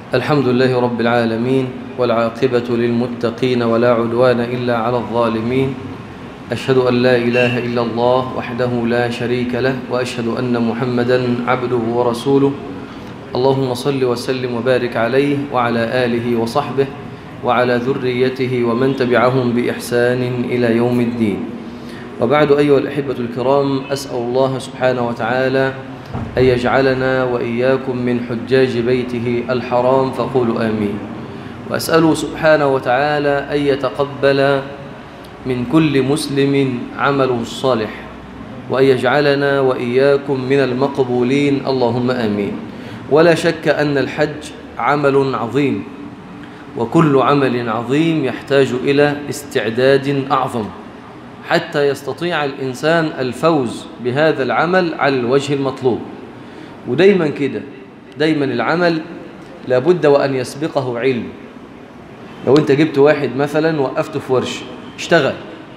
الحمد لله رب العالمين والعاقبة للمتقين ولا عدوان إلا على الظالمين أشهد أن لا إله إلا الله وحده لا شريك له وأشهد أن محمدا عبده ورسوله اللهم صل وسلم وبارك عليه وعلى آله وصحبه وعلى ذريته ومن تبعهم بإحسان إلى يوم الدين وبعد أيها الأحبة الكرام أسأل الله سبحانه وتعالى أن يجعلنا وإياكم من حجاج بيته الحرام فقولوا آمين وأسأله سبحانه وتعالى أن يتقبل من كل مسلم عمله الصالح وأن يجعلنا وإياكم من المقبولين اللهم آمين ولا شك أن الحج عمل عظيم وكل عمل عظيم يحتاج إلى استعداد أعظم حتى يستطيع الإنسان الفوز بهذا العمل على الوجه المطلوب ودايما كده دايما العمل لابد وأن يسبقه علم لو أنت جبت واحد مثلا وقفته في ورش اشتغل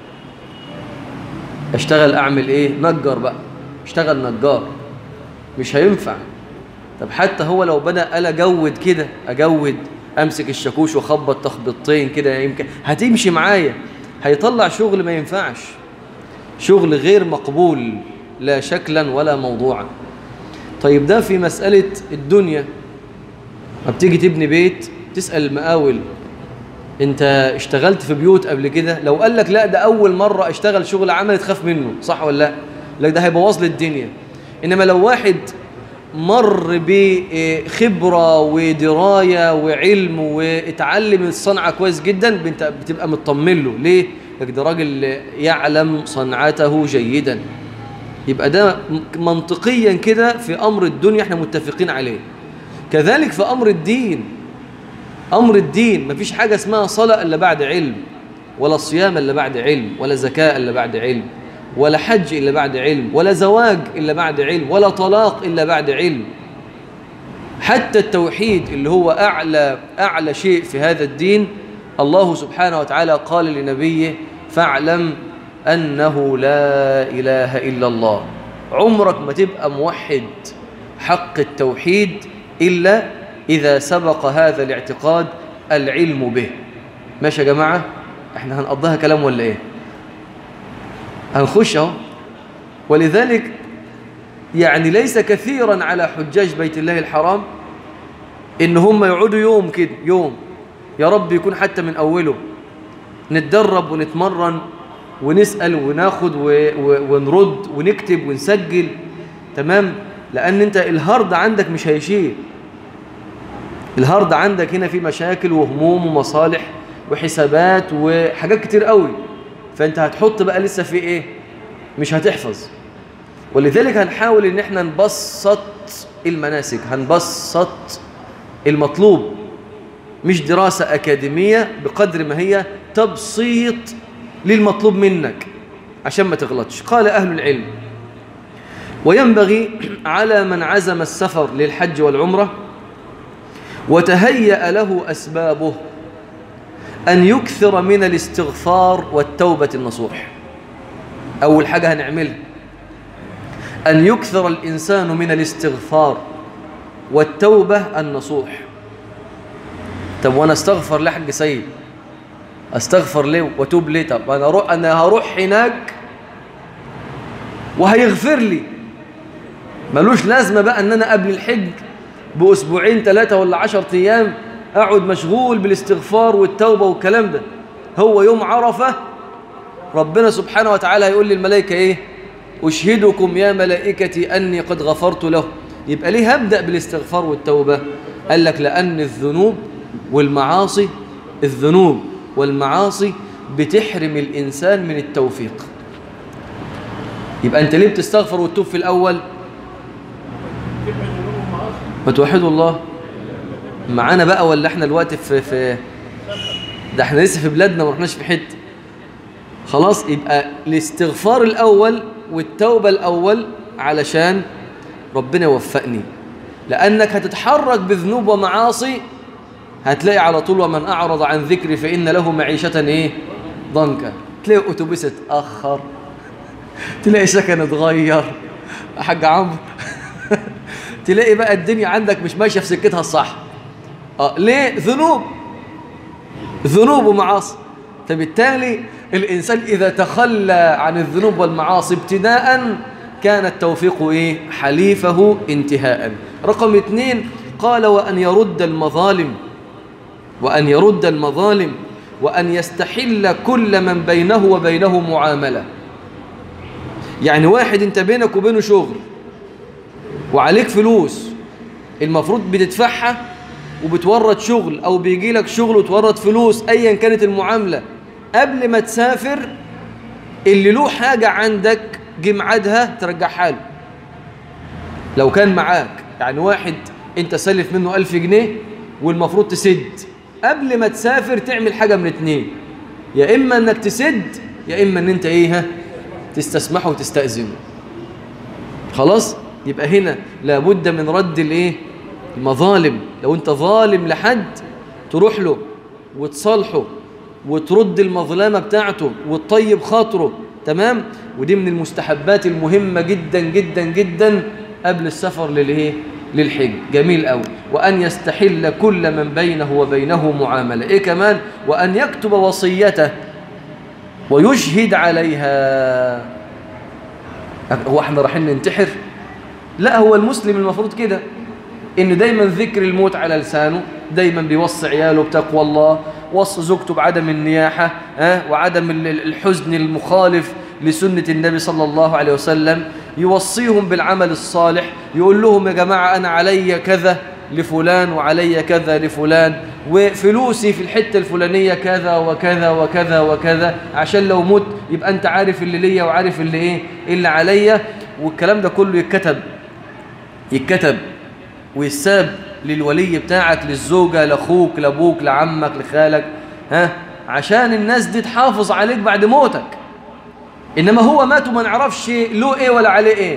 اشتغل أعمل إيه نجار بقى اشتغل نجار مش هينفع طب حتى هو لو بدأ قال أجود كده أجود أمسك الشاكوش وخبط تخبطتين كده يمكن هتمشي معايا هيطلع شغل ما ينفعش شغل غير مقبول لا شكلا ولا موضوعا طيب ده في مسألة الدنيا ما بتيجي تبني بيت تسأل المقاول انت اشتغلت في بيوت قبل كده لو قال لك لا ده اول مرة اشتغل شغل عمل تخاف منه صح ولا لا لك ده هيبوظ لي الدنيا انما لو واحد مر بخبرة ودراية وعلم واتعلم الصنعة كويس جدا انت بتبقى مطمن له ليه؟ لك ده راجل يعلم صنعته جيدا يبقى ده منطقيا كده في أمر الدنيا احنا متفقين عليه كذلك في أمر الدين أمر الدين مفيش حاجة اسمها صلاة إلا بعد علم ولا صيام إلا بعد علم ولا زكاة إلا بعد علم ولا حج إلا بعد علم ولا زواج إلا بعد علم ولا طلاق إلا بعد علم حتى التوحيد اللي هو أعلى, أعلى شيء في هذا الدين الله سبحانه وتعالى قال لنبيه فاعلم أنه لا إله إلا الله عمرك ما تبقى موحد حق التوحيد إلا إذا سبق هذا الاعتقاد العلم به ماشي يا جماعة احنا هنقضيها كلام ولا ايه هنخش اهو ولذلك يعني ليس كثيرا على حجاج بيت الله الحرام ان هم يقعدوا يوم كده يوم يا رب يكون حتى من اوله نتدرب ونتمرن ونسأل وناخد ونرد ونكتب ونسجل تمام لان انت الهارد عندك مش هيشيل الهارد عندك هنا في مشاكل وهموم ومصالح وحسابات وحاجات كتير قوي فانت هتحط بقى لسه في ايه مش هتحفظ ولذلك هنحاول ان احنا نبسط المناسك هنبسط المطلوب مش دراسة أكاديمية بقدر ما هي تبسيط للمطلوب منك عشان ما تغلطش قال أهل العلم وينبغي على من عزم السفر للحج والعمرة وتهيأ له أسبابه أن يكثر من الاستغفار والتوبة النصوح أول حاجة هنعملها أن يكثر الإنسان من الاستغفار والتوبة النصوح طب وأنا استغفر ليه حق سيد استغفر ليه وتوب ليه طب أنا, أروح أنا هروح هناك وهيغفر لي ملوش لازمة بقى أن أنا قبل الحج بأسبوعين ثلاثة ولا عشر أيام أقعد مشغول بالاستغفار والتوبة والكلام ده هو يوم عرفة ربنا سبحانه وتعالى يقول للملائكة إيه أشهدكم يا ملائكتي أني قد غفرت له يبقى ليه هبدأ بالاستغفار والتوبة قال لك لأن الذنوب والمعاصي الذنوب والمعاصي بتحرم الإنسان من التوفيق يبقى أنت ليه بتستغفر وتتوب في الأول ما توحدوا الله معانا بقى ولا احنا الوقت في في ده احنا لسه في بلادنا ما رحناش في حته خلاص يبقى الاستغفار الاول والتوبه الاول علشان ربنا يوفقني لانك هتتحرك بذنوب ومعاصي هتلاقي على طول ومن اعرض عن ذكري فان له معيشه ايه ضنكا تلاقي اتوبيس اتاخر تلاقي سكن اتغير حاج عمرو تلاقي بقى الدنيا عندك مش ماشيه في سكتها الصح آه ليه ذنوب ذنوب ومعاصي فبالتالي الإنسان إذا تخلى عن الذنوب والمعاصي ابتداء كان التوفيق إيه؟ حليفه انتهاء رقم اثنين قال وأن يرد المظالم وأن يرد المظالم وأن يستحل كل من بينه وبينه معاملة يعني واحد انت بينك وبينه شغل وعليك فلوس المفروض بتدفعها وبتورد شغل او بيجي لك شغل وتورد فلوس ايا كانت المعاملة قبل ما تسافر اللي له حاجة عندك جه ميعادها ترجعها له لو كان معاك يعني واحد انت سلف منه ألف جنيه والمفروض تسد قبل ما تسافر تعمل حاجة من اتنين يا إما انك تسد يا إما ان انت ايه ها تستسمحه وتستأذنه خلاص يبقى هنا لابد من رد الايه المظالم لو انت ظالم لحد تروح له وتصالحه وترد المظلمة بتاعته وتطيب خاطره تمام ودي من المستحبات المهمة جدا جدا جدا قبل السفر للايه للحج جميل قوي وأن يستحل كل من بينه وبينه معاملة إيه كمان وأن يكتب وصيته ويشهد عليها هو احنا رايحين ننتحر لا هو المسلم المفروض كده ان دايما ذكر الموت على لسانه دايما بيوصي عياله بتقوى الله وصى زوجته بعدم النياحة ها وعدم الحزن المخالف لسنة النبي صلى الله عليه وسلم يوصيهم بالعمل الصالح يقول لهم يا جماعة أنا علي كذا لفلان وعلي كذا لفلان وفلوسي في الحتة الفلانية كذا وكذا وكذا وكذا عشان لو مت يبقى أنت عارف اللي ليا وعارف اللي إيه اللي عليا والكلام ده كله يتكتب يتكتب ويساب للولي بتاعك للزوجة لأخوك لأبوك لعمك لخالك ها عشان الناس دي تحافظ عليك بعد موتك إنما هو مات وما نعرفش له إيه ولا عليه إيه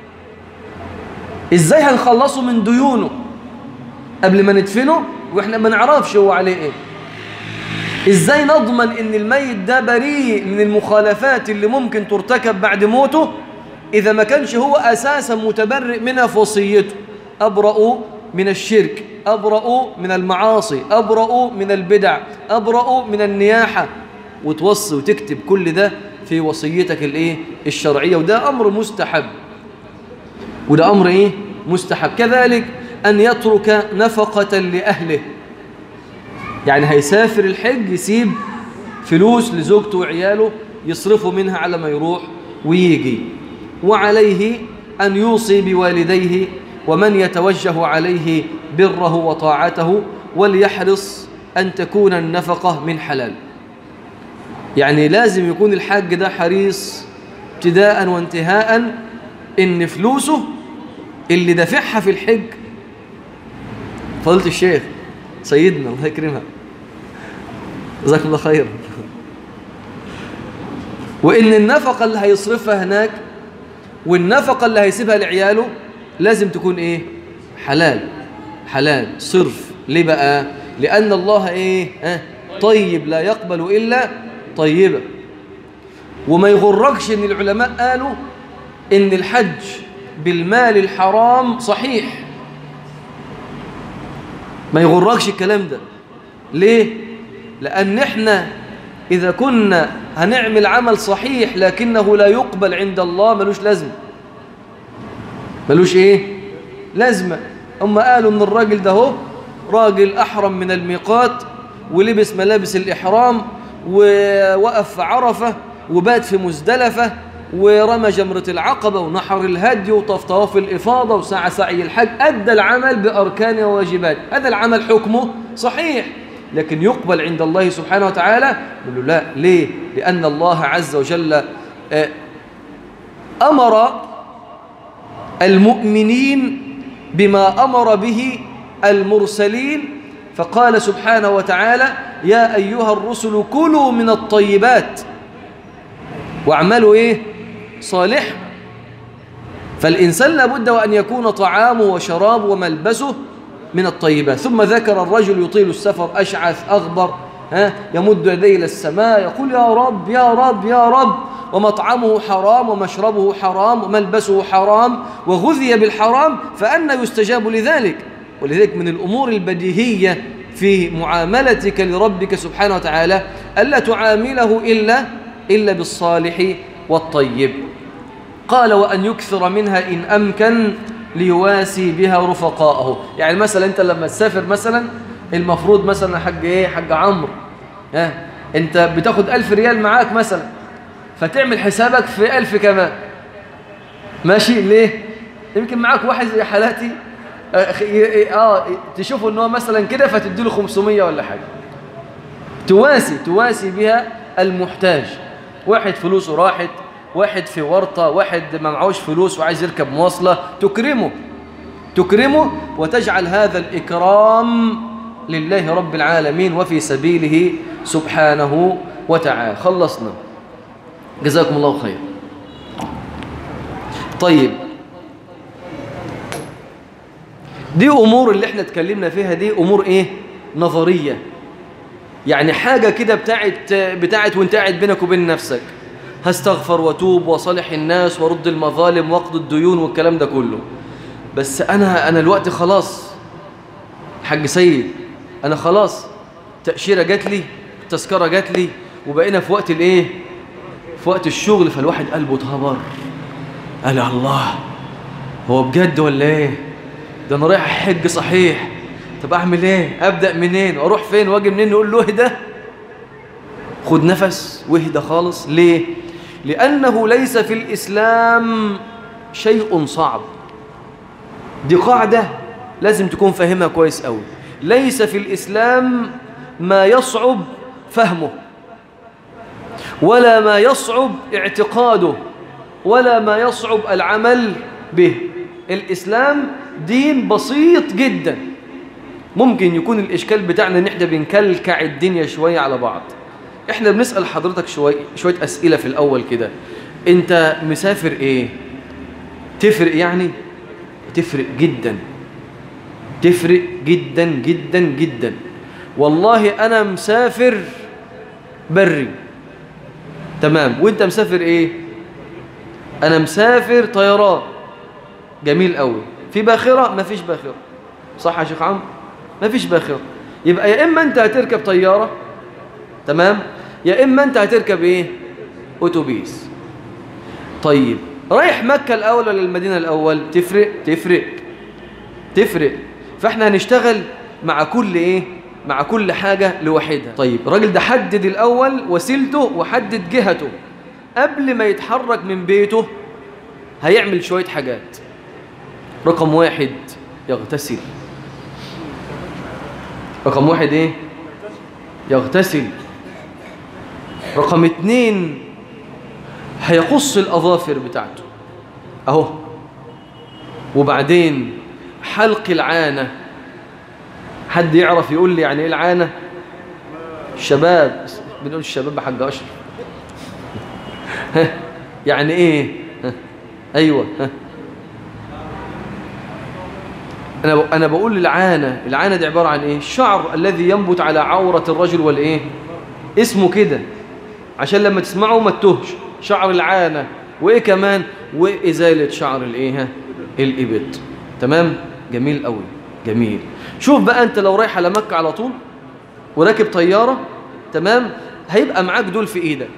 إزاي هنخلصه من ديونه قبل ما ندفنه وإحنا ما نعرفش هو عليه إيه إزاي نضمن إن الميت ده بريء من المخالفات اللي ممكن ترتكب بعد موته إذا ما كانش هو أساسا متبرئ منها في وصيته أبرأوا من الشرك أبرأوا من المعاصي أبرأوا من البدع أبرأوا من النياحة وتوصي وتكتب كل ده في وصيتك الايه الشرعية وده أمر مستحب وده أمر إيه مستحب كذلك أن يترك نفقة لأهله يعني هيسافر الحج يسيب فلوس لزوجته وعياله يصرفوا منها على ما يروح ويجي وعليه أن يوصي بوالديه ومن يتوجه عليه بره وطاعته وليحرص أن تكون النفقة من حلال يعني لازم يكون الحاج ده حريص ابتداء وانتهاء إن فلوسه اللي دافعها في الحج فضلت الشيخ سيدنا الله يكرمها جزاكم الله خير وإن النفقة اللي هيصرفها هناك والنفقة اللي هيسيبها لعياله لازم تكون إيه حلال حلال صرف ليه بقى لأن الله إيه آه طيب لا يقبل إلا طيبة وما يغركش إن العلماء قالوا إن الحج بالمال الحرام صحيح ما يغركش الكلام ده ليه لأن إحنا إذا كنا هنعمل عمل صحيح لكنه لا يقبل عند الله ملوش لازمة ملوش إيه لازمة هم قالوا إن الراجل ده هو راجل أحرم من الميقات ولبس ملابس الإحرام ووقف في عرفة وبات في مزدلفة ورمى جمرة العقبة ونحر الهدي وطاف طواف الإفاضة وسعى سعي الحج أدى العمل بأركانه وواجباته هذا العمل حكمه صحيح لكن يقبل عند الله سبحانه وتعالى يقول له لا ليه لأن الله عز وجل أمر المؤمنين بما أمر به المرسلين فقال سبحانه وتعالى يا أيها الرسل كلوا من الطيبات واعملوا إيه صالح فالإنسان لابد وأن يكون طعامه وشرابه وملبسه من الطيبات ثم ذكر الرجل يطيل السفر أشعث أغبر ها يمد يديه إلى السماء يقول يا رب يا رب يا رب ومطعمه حرام ومشربه حرام وملبسه حرام وغذي بالحرام فأنا يستجاب لذلك ولذلك من الأمور البديهية في معاملتك لربك سبحانه وتعالى ألا تعامله إلا إلا بالصالح والطيب قال وأن يكثر منها إن أمكن ليواسي بها رفقاءه يعني مثلا أنت لما تسافر مثلا المفروض مثلا حق إيه حق عمرو ها أنت بتاخد ألف ريال معاك مثلا فتعمل حسابك في ألف كمان ماشي ليه يمكن معاك واحد زي حالاتي اه تشوفوا ان هو مثلا كده فتديله 500 ولا حاجه تواسي تواسي بها المحتاج واحد فلوسه راحت واحد في ورطه واحد ما معهوش فلوس وعايز يركب مواصله تكرمه تكرمه وتجعل هذا الاكرام لله رب العالمين وفي سبيله سبحانه وتعالى خلصنا جزاكم الله خير طيب دي أمور اللي احنا اتكلمنا فيها دي أمور ايه نظرية يعني حاجة كده بتاعت بتاعت وانت قاعد بينك وبين نفسك هستغفر واتوب وصالح الناس وارد المظالم واقض الديون والكلام ده كله بس انا انا الوقت خلاص حاج سيد انا خلاص تأشيرة جات لي تذكرة جات لي وبقينا في وقت الايه في وقت الشغل فالواحد قلبه اتهبر قال الله هو بجد ولا ايه ده انا رايح احج صحيح طب اعمل ايه ابدا منين واروح فين واجي منين نقول له اهدى خد نفس واهدى خالص ليه لانه ليس في الاسلام شيء صعب دي قاعده لازم تكون فاهمها كويس قوي ليس في الاسلام ما يصعب فهمه ولا ما يصعب اعتقاده ولا ما يصعب العمل به الإسلام دين بسيط جدا ممكن يكون الإشكال بتاعنا إن إحنا بنكلكع الدنيا شوية على بعض إحنا بنسأل حضرتك شوية, شوية أسئلة في الأول كده أنت مسافر إيه؟ تفرق يعني؟ تفرق جدا تفرق جدا جدا جدا والله أنا مسافر بري تمام وانت مسافر ايه انا مسافر طيران جميل قوي في باخره ما فيش باخره صح يا شيخ عمرو ما فيش باخره يبقى يا اما انت هتركب طياره تمام يا اما انت هتركب ايه اتوبيس طيب رايح مكه الاول ولا المدينه الاول تفرق تفرق تفرق فاحنا هنشتغل مع كل ايه مع كل حاجة لوحدها طيب الراجل ده حدد الأول وسيلته وحدد جهته قبل ما يتحرك من بيته هيعمل شوية حاجات رقم واحد يغتسل رقم واحد ايه يغتسل رقم اتنين هيقص الأظافر بتاعته اهو وبعدين حلق العانة حد يعرف يقول لي يعني ايه العانة الشباب بنقول الشباب حق أشرف يعني ايه ها. ايوه ها. انا انا بقول العانه العانه دي عباره عن ايه الشعر الذي ينبت على عوره الرجل والايه اسمه كده عشان لما تسمعه ما تتوهش شعر العانه وايه كمان وازاله شعر الايه ها الابط تمام جميل قوي جميل شوف بقى انت لو رايح على مكه على طول وراكب طياره تمام هيبقى معاك دول في ايدك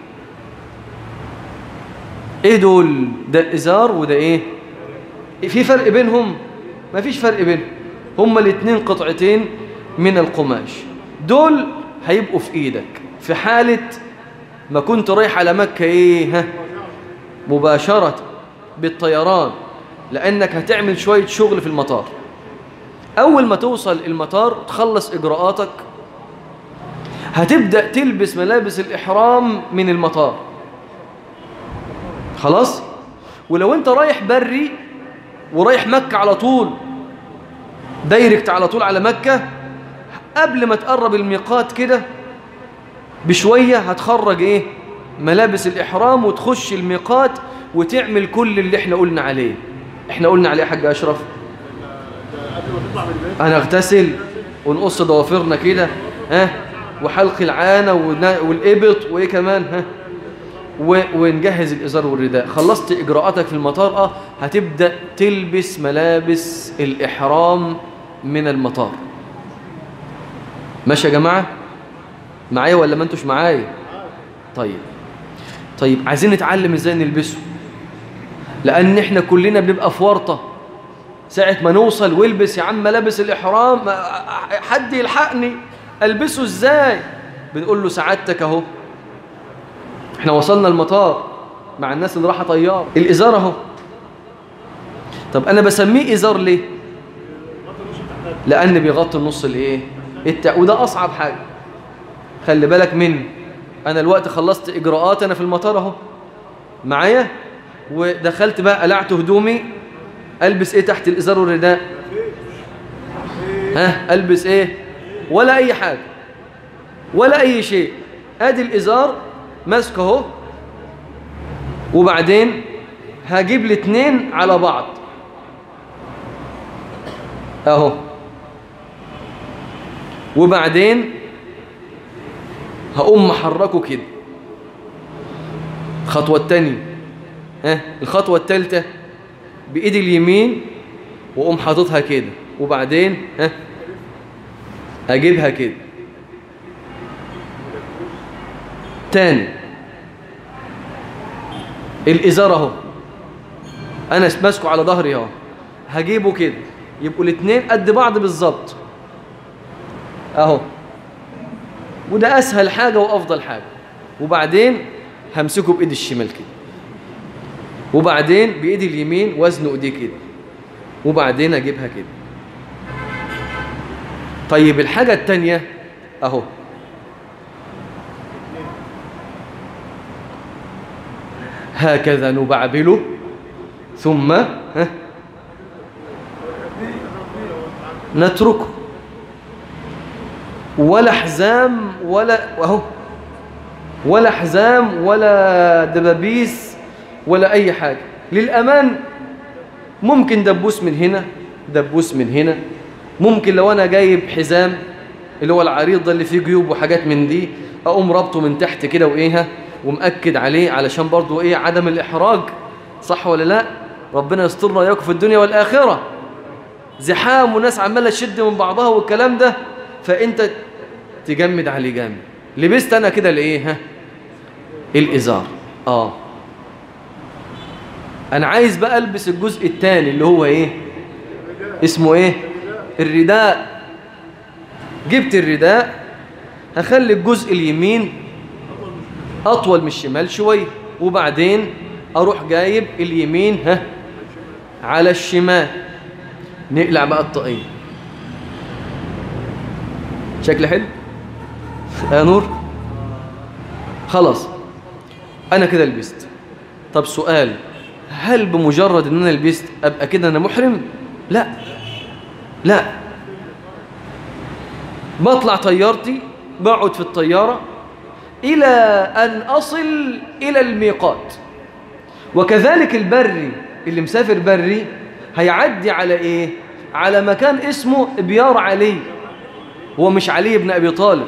ايه دول ده ازار وده ايه في فرق بينهم ما فيش فرق بينهم هما الاثنين قطعتين من القماش دول هيبقوا في ايدك في حالة ما كنت رايح على مكة ايه ها مباشرة بالطيران لانك هتعمل شوية شغل في المطار اول ما توصل المطار تخلص اجراءاتك هتبدأ تلبس ملابس الاحرام من المطار خلاص ولو انت رايح بري ورايح مكة على طول دايركت على طول على مكة قبل ما تقرب الميقات كده بشوية هتخرج ايه ملابس الإحرام وتخش الميقات وتعمل كل اللي احنا قلنا عليه احنا قلنا عليه يا حاج أشرف هنغتسل ونقص ضوافرنا كده ها وحلق العانة والإبط وإيه كمان ها ونجهز الإزار والرداء خلصت إجراءاتك في المطار آه هتبدأ تلبس ملابس الإحرام من المطار ماشي يا جماعة معايا ولا ما انتوش معايا طيب طيب عايزين نتعلم ازاي نلبسه لان احنا كلنا بنبقى في ورطة ساعة ما نوصل والبس يا عم لابس الإحرام حد يلحقني ألبسه ازاي بنقول له سعادتك اهو احنا وصلنا المطار مع الناس اللي راحة طيار الإزار اهو طب أنا بسميه إزار ليه لأن بيغطي النص الايه التع... وده أصعب حاجة خلي بالك من أنا الوقت خلصت إجراءات أنا في المطار اهو معايا ودخلت بقى قلعت هدومي ألبس إيه تحت الإزار والرداء ها ألبس إيه ولا أي حاجة ولا أي شيء أدي الإزار ماسك اهو وبعدين هجيب الاثنين على بعض اهو وبعدين هقوم محركه كده الخطوة التانية ها الخطوة التالتة بإيدي اليمين وأقوم حاططها كده وبعدين ها أجيبها كده تاني الإزار اهو أنا ماسكه على ظهري اهو هجيبه كده يبقوا الاثنين قد بعض بالظبط اهو وده أسهل حاجة وأفضل حاجة وبعدين همسكه بإيدي الشمال كده وبعدين بإيدي اليمين وزن إيدي كده وبعدين أجيبها كده طيب الحاجة التانية أهو هكذا نبعبله ثم ها نتركه ولا حزام ولا اهو ولا حزام ولا دبابيس ولا اي حاجه للامان ممكن دبوس من هنا دبوس من هنا ممكن لو انا جايب حزام اللي هو العريض ده اللي فيه جيوب وحاجات من دي اقوم ربطه من تحت كده وايه ومأكد عليه علشان برضو ايه عدم الاحراج صح ولا لا ربنا يسترنا وياكم في الدنيا والاخره زحام وناس عماله تشد من بعضها والكلام ده فانت تجمد عليه جامد لبست انا كده لايه ها الازار اه انا عايز بقى البس الجزء الثاني اللي هو ايه اسمه ايه الرداء جبت الرداء هخلي الجزء اليمين اطول من الشمال شويه وبعدين اروح جايب اليمين ها على الشمال نقلع بقى الطاقية شكل حلو يا نور خلاص انا كده لبست طب سؤال هل بمجرد ان انا لبست ابقى كده انا محرم لا لا بطلع طيارتي بقعد في الطيارة إلى أن أصل إلى الميقات وكذلك البري اللي مسافر بري هيعدي على إيه؟ على مكان اسمه بيار علي هو مش علي بن أبي طالب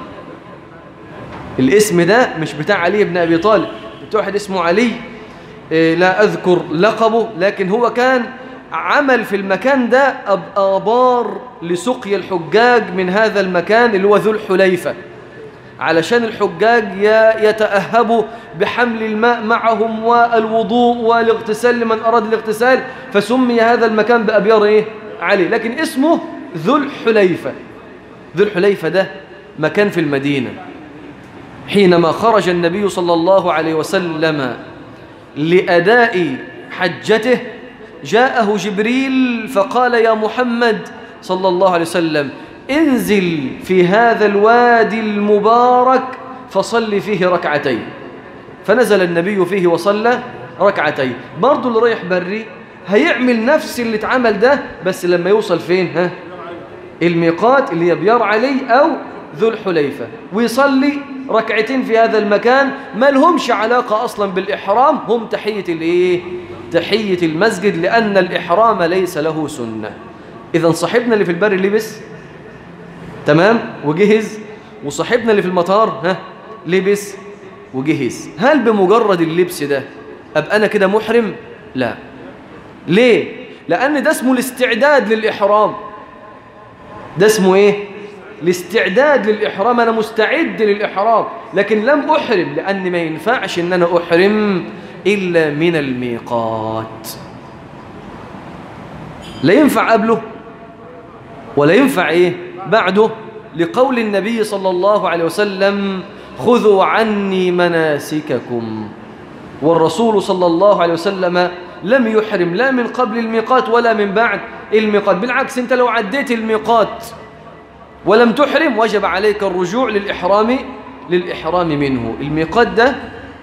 الاسم ده مش بتاع علي بن أبي طالب بتاع واحد اسمه علي إيه لا أذكر لقبه لكن هو كان عمل في المكان ده آبار لسقي الحجاج من هذا المكان اللي هو ذو الحليفة علشان الحجاج يتأهبوا بحمل الماء معهم والوضوء والاغتسال لمن أراد الاغتسال فسمي هذا المكان بأبيار إيه؟ علي لكن اسمه ذو الحليفة ذو الحليفة ده مكان في المدينة حينما خرج النبي صلى الله عليه وسلم لأداء حجته جاءه جبريل فقال يا محمد صلى الله عليه وسلم انزل في هذا الوادي المبارك فصل فيه ركعتين فنزل النبي فيه وصلى ركعتين برضو اللي رايح بري هيعمل نفس اللي اتعمل ده بس لما يوصل فين ها الميقات اللي هي بيار علي أو ذو الحليفة ويصلي ركعتين في هذا المكان ما لهمش علاقة أصلا بالإحرام هم تحية الإيه؟ تحية المسجد لأن الإحرام ليس له سنة إذا صاحبنا اللي في البر لبس تمام وجهز وصاحبنا اللي في المطار ها لبس وجهز هل بمجرد اللبس ده أبقى أنا كده محرم؟ لا ليه؟ لأن ده اسمه الاستعداد للإحرام ده اسمه إيه؟ الاستعداد للإحرام أنا مستعد للإحرام لكن لم أحرم لأن ما ينفعش أن أنا أحرم إلا من الميقات لا ينفع قبله ولا ينفع إيه بعده لقول النبي صلى الله عليه وسلم خذوا عني مناسككم والرسول صلى الله عليه وسلم لم يحرم لا من قبل الميقات ولا من بعد الميقات بالعكس انت لو عديت الميقات ولم تحرم وجب عليك الرجوع للإحرام للإحرام منه الميقات ده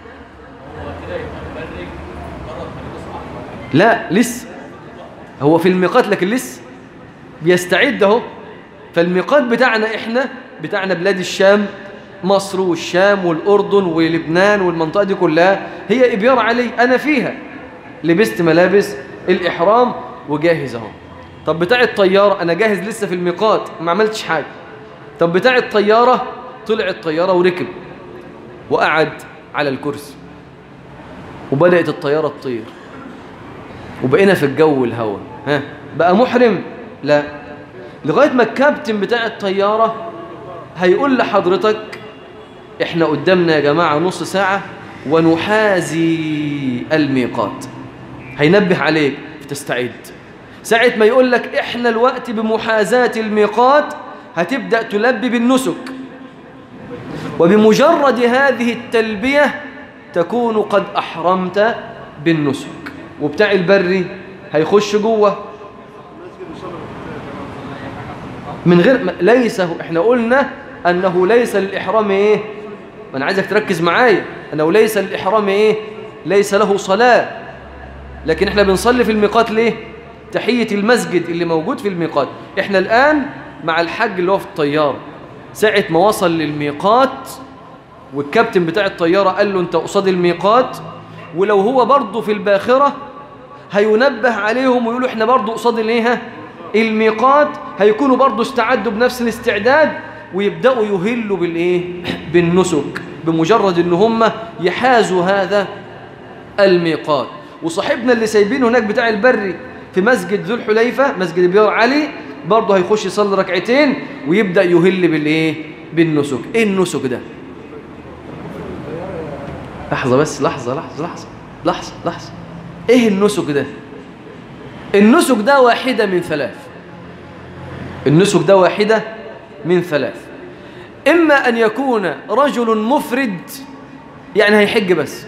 لا لسه هو في الميقات لكن لسه بيستعد اهو فالميقات بتاعنا احنا بتاعنا بلاد الشام مصر والشام والأردن ولبنان والمنطقة دي كلها هي إبيار علي أنا فيها لبست ملابس الإحرام وجاهز اهو طب بتاع الطيارة أنا جاهز لسه في الميقات ما عملتش حاجة طب بتاع الطيارة طلع الطيارة وركب وقعد على الكرسي وبدأت الطيارة تطير وبقينا في الجو والهواء ها بقى محرم لا لغاية ما الكابتن بتاع الطيارة هيقول لحضرتك احنا قدامنا يا جماعة نص ساعة ونحازي الميقات هينبه عليك فتستعد ساعة ما يقول لك احنا الوقت بمحازاة الميقات هتبدأ تلبي بالنسك وبمجرد هذه التلبية تكون قد أحرمت بالنسك وبتاع البري هيخش جوه من غير ليس احنا قلنا أنه ليس للإحرام إيه أنا عايزك تركز معايا أنه ليس للإحرام إيه ليس له صلاة لكن احنا بنصلي في الميقات ليه تحية المسجد اللي موجود في الميقات احنا الآن مع الحج اللي هو في الطيارة ساعة ما وصل للميقات والكابتن بتاع الطيارة قال له انت قصاد الميقات ولو هو برضه في الباخرة هينبه عليهم ويقولوا احنا برضه قصاد الايه الميقات هيكونوا برضه استعدوا بنفس الاستعداد ويبدأوا يهلوا بالايه بالنسك بمجرد ان هم يحازوا هذا الميقات وصاحبنا اللي سايبينه هناك بتاع البري في مسجد ذو الحليفة مسجد بيار علي برضه هيخش يصلي ركعتين ويبدأ يهل بالايه بالنسك ايه النسك ده لحظة بس لحظة لحظة لحظة لحظة لحظة ايه النسك ده النسك ده واحدة من ثلاث النسك ده واحدة من ثلاث إما أن يكون رجل مفرد يعني هيحج بس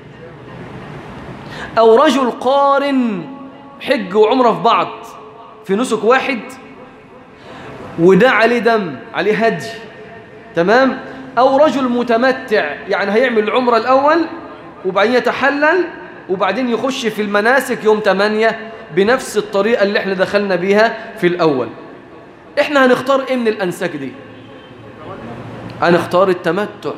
أو رجل قارن حج وعمره في بعض في نسك واحد وده عليه دم عليه هدي تمام أو رجل متمتع يعني هيعمل العمرة الأول وبعدين يتحلل وبعدين يخش في المناسك يوم 8 بنفس الطريقة اللي احنا دخلنا بيها في الأول احنا هنختار ايه من الأنساك دي هنختار التمتع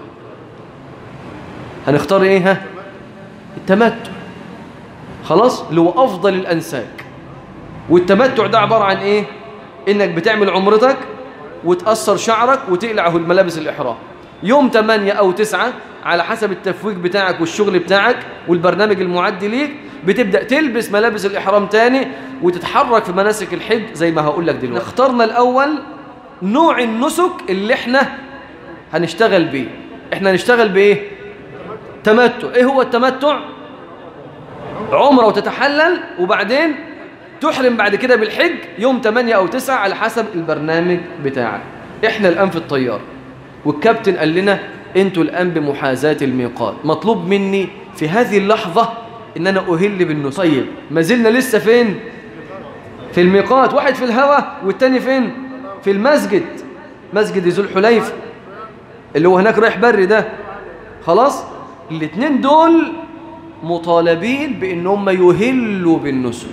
هنختار ايه ها التمتع خلاص اللي هو أفضل الأنساك والتمتع ده عبارة عن ايه انك بتعمل عمرتك وتأثر شعرك وتقلعه الملابس الإحرام يوم 8 أو 9 على حسب التفويج بتاعك والشغل بتاعك والبرنامج المعد ليك بتبدأ تلبس ملابس الإحرام تاني وتتحرك في مناسك الحج زي ما هقول لك دلوقتي اخترنا الأول نوع النسك اللي احنا هنشتغل بيه احنا هنشتغل بايه تمتع ايه هو التمتع عمره وتتحلل وبعدين تحرم بعد كده بالحج يوم 8 أو 9 على حسب البرنامج بتاعك احنا الآن في الطيار والكابتن قال لنا انتوا الآن بمحاذاة الميقات مطلوب مني في هذه اللحظة ان انا اهل بالنسك طيب ما زلنا لسه فين في الميقات واحد في الهواء والتاني فين في المسجد مسجد ذو الحليفة اللي هو هناك رايح بري ده خلاص الاثنين دول مطالبين بان هم يهلوا بالنسك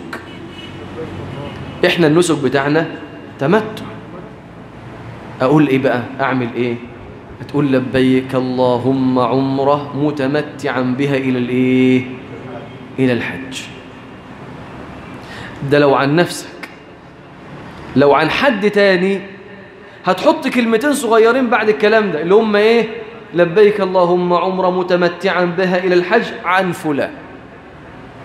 احنا النسك بتاعنا تمتع اقول ايه بقى اعمل ايه تقول لبيك اللهم عمره متمتعا بها الى الايه الى الحج ده لو عن نفسك لو عن حد تاني هتحط كلمتين صغيرين بعد الكلام ده اللي هم ايه لبيك اللهم عمره متمتعا بها الى الحج عن فلان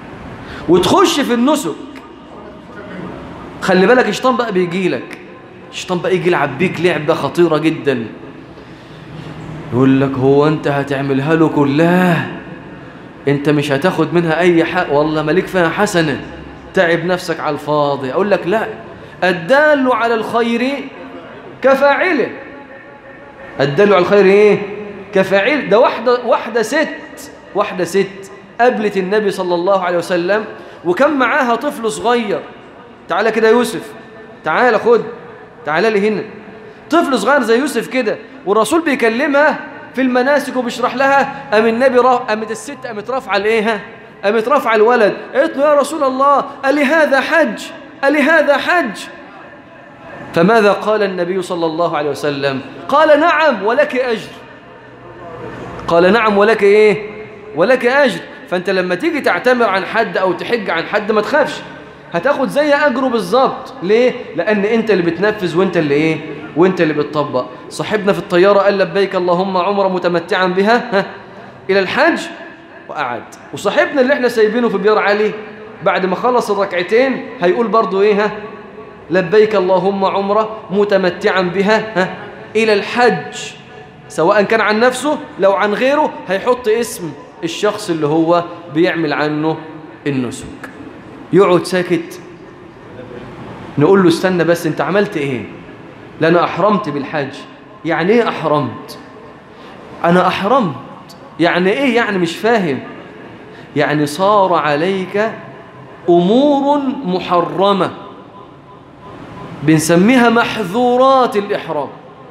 وتخش في النسك خلي بالك الشيطان بقى بيجي لك الشيطان بقى يجي يلعب بيك لعبة خطيرة جدا يقول لك هو انت هتعملها له كلها انت مش هتاخد منها اي حق والله مالك فيها حسنة تعب نفسك على الفاضي اقول لك لا الدال على الخير كفاعله الدال على الخير ايه كفاعل ده واحدة واحدة ست واحدة ست قابلت النبي صلى الله عليه وسلم وكان معاها طفل صغير تعالى كده يوسف تعالى خد تعالى لي هنا طفل صغير زي يوسف كده والرسول بيكلمها في المناسك وبيشرح لها قام النبي را... قامت الست قامت رافعه الايه ها قامت رافعه الولد قالت له يا رسول الله ألي هذا حج ألي هذا حج فماذا قال النبي صلى الله عليه وسلم قال نعم ولك أجر قال نعم ولك إيه ولك أجر فأنت لما تيجي تعتمر عن حد أو تحج عن حد ما تخافش هتاخد زي أجره بالظبط ليه؟ لأن أنت اللي بتنفذ وأنت اللي إيه؟ وأنت اللي بتطبق صاحبنا في الطيارة قال لبيك اللهم عمر متمتعا بها ها إلى الحج وقعد وصاحبنا اللي احنا سايبينه في بيار علي بعد ما خلص الركعتين هيقول برضو إيه ها؟ لبيك اللهم عمره متمتعا بها ها؟ إلى الحج سواء كان عن نفسه لو عن غيره هيحط اسم الشخص اللي هو بيعمل عنه النسك يقعد ساكت نقول له استنى بس انت عملت ايه لا انا احرمت بالحج يعني ايه احرمت انا احرمت يعني ايه يعني مش فاهم يعني صار عليك امور محرمه بنسميها محظورات الاحرام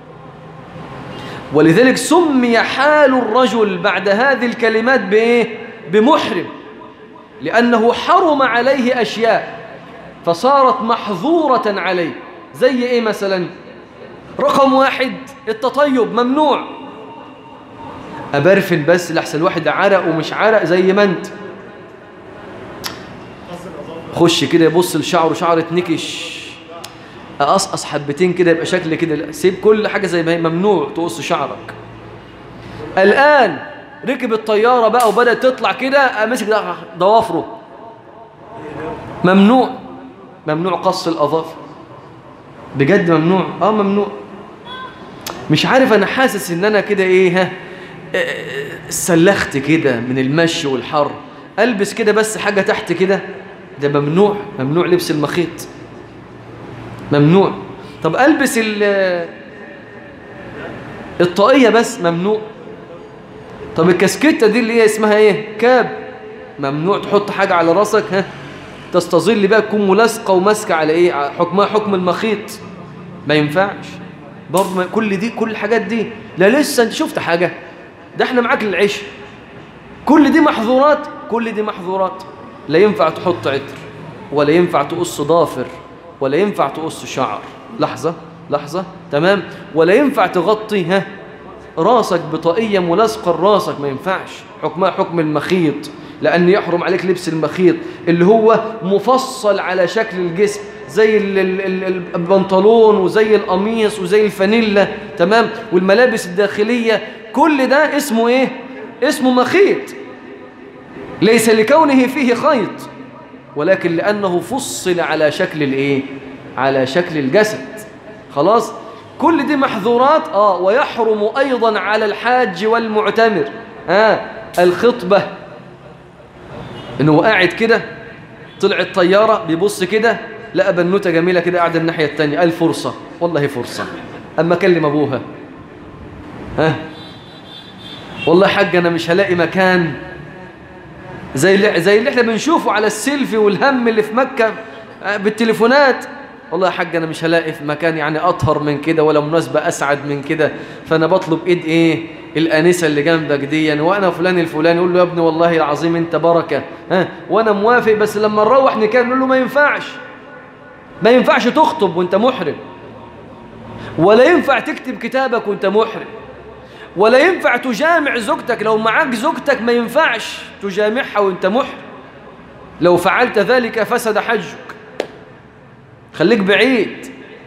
ولذلك سمي حال الرجل بعد هذه الكلمات بايه بمحرم لأنه حرم عليه أشياء فصارت محظورة عليه زي إيه مثلا رقم واحد التطيب ممنوع أبرفن بس لحسن الواحد عرق ومش عرق زي ما أنت خش كده يبص لشعره شعرة نكش أقصقص حبتين كده يبقى شكل كده سيب كل حاجة زي ما هي ممنوع تقص شعرك الآن ركب الطيارة بقى وبدأت تطلع كده مسك ضوافره ممنوع ممنوع قص الأظافر بجد ممنوع اه ممنوع مش عارف انا حاسس ان انا كده ايه ها سلخت كده من المشي والحر البس كده بس حاجة تحت كده ده ممنوع ممنوع لبس المخيط ممنوع طب البس الطاقية بس ممنوع طب الكاسكيتة دي اللي هي اسمها ايه كاب ممنوع تحط حاجة على راسك ها تستظل بقى تكون ملاصقة وماسكة على ايه حكمها حكم المخيط ما ينفعش برضه ما كل دي كل الحاجات دي لا لسه انت شفت حاجة ده احنا معاك للعيش كل دي محظورات كل دي محظورات لا ينفع تحط عطر ولا ينفع تقص ضافر ولا ينفع تقص شعر لحظة لحظة تمام ولا ينفع تغطي ها راسك بطاقية ملاصقة لراسك ما ينفعش حكمها حكم المخيط لأن يحرم عليك لبس المخيط اللي هو مفصل على شكل الجسم زي البنطلون وزي القميص وزي الفانيلا تمام والملابس الداخلية كل ده اسمه ايه اسمه مخيط ليس لكونه فيه خيط ولكن لأنه فصل على شكل الايه على شكل الجسد خلاص كل دي محظورات اه ويحرم ايضا على الحاج والمعتمر اه الخطبه انه قاعد كده طلعت طياره بيبص كده لقى بنوته جميله كده قاعده الناحيه الثانيه قال فرصه والله فرصه اما اكلم ابوها ها والله يا حاج انا مش هلاقي مكان زي اللي زي اللي احنا بنشوفه على السيلفي والهم اللي في مكه بالتليفونات والله يا حاج انا مش هلاقي في مكان يعني اطهر من كده ولا مناسبه اسعد من كده فانا بطلب ايد ايه الانسه اللي جنبك دي وانا فلان الفلاني يقول له يا ابني والله العظيم انت بركه ها وانا موافق بس لما نروح نكمل نقول له ما ينفعش ما ينفعش تخطب وانت محرم ولا ينفع تكتب كتابك وانت محرم ولا ينفع تجامع زوجتك لو معاك زوجتك ما ينفعش تجامعها وانت محرم لو فعلت ذلك فسد حجك خليك بعيد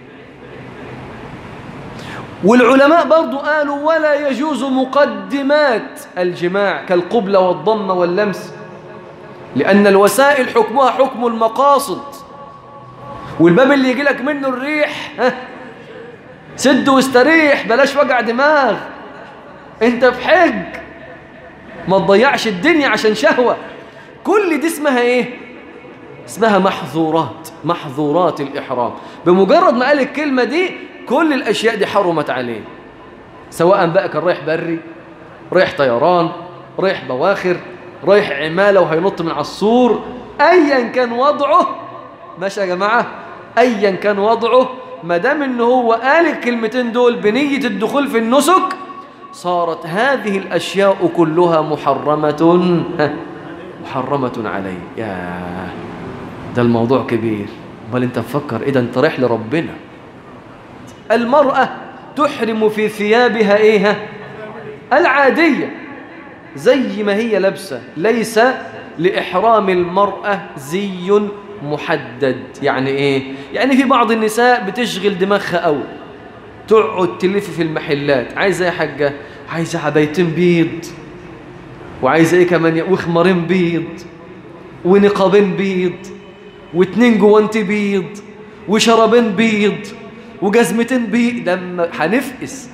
والعلماء برضو قالوا ولا يجوز مقدمات الجماع كالقبلة والضم واللمس لأن الوسائل حكمها حكم المقاصد والباب اللي يجي لك منه الريح ها سد واستريح بلاش وجع دماغ انت في حج ما تضيعش الدنيا عشان شهوة كل دي اسمها ايه اسمها محظورات محظورات الإحرام بمجرد ما قال الكلمة دي كل الأشياء دي حرمت عليه سواء بقى كان رايح بري رايح طيران رايح بواخر رايح عمالة وهينط من على السور أيا كان وضعه ماشي يا جماعة أيا كان وضعه ما دام إن هو قال الكلمتين دول بنية الدخول في النسك صارت هذه الأشياء كلها محرمة محرمة عليه يا ده الموضوع كبير بل انت تفكر اذا انت رايح لربنا المرأة تحرم في ثيابها ايه العادية زي ما هي لابسة ليس لإحرام المرأة زي محدد يعني ايه يعني في بعض النساء بتشغل دماغها قوي تقعد تلف في المحلات عايزه ايه يا حاجه عايزه حبايتين بيض وعايزه ايه كمان وخمارين بيض ونقابين بيض واتنين جوانتي بيض وشرابين بيض وجزمتين بيض لما هنفقس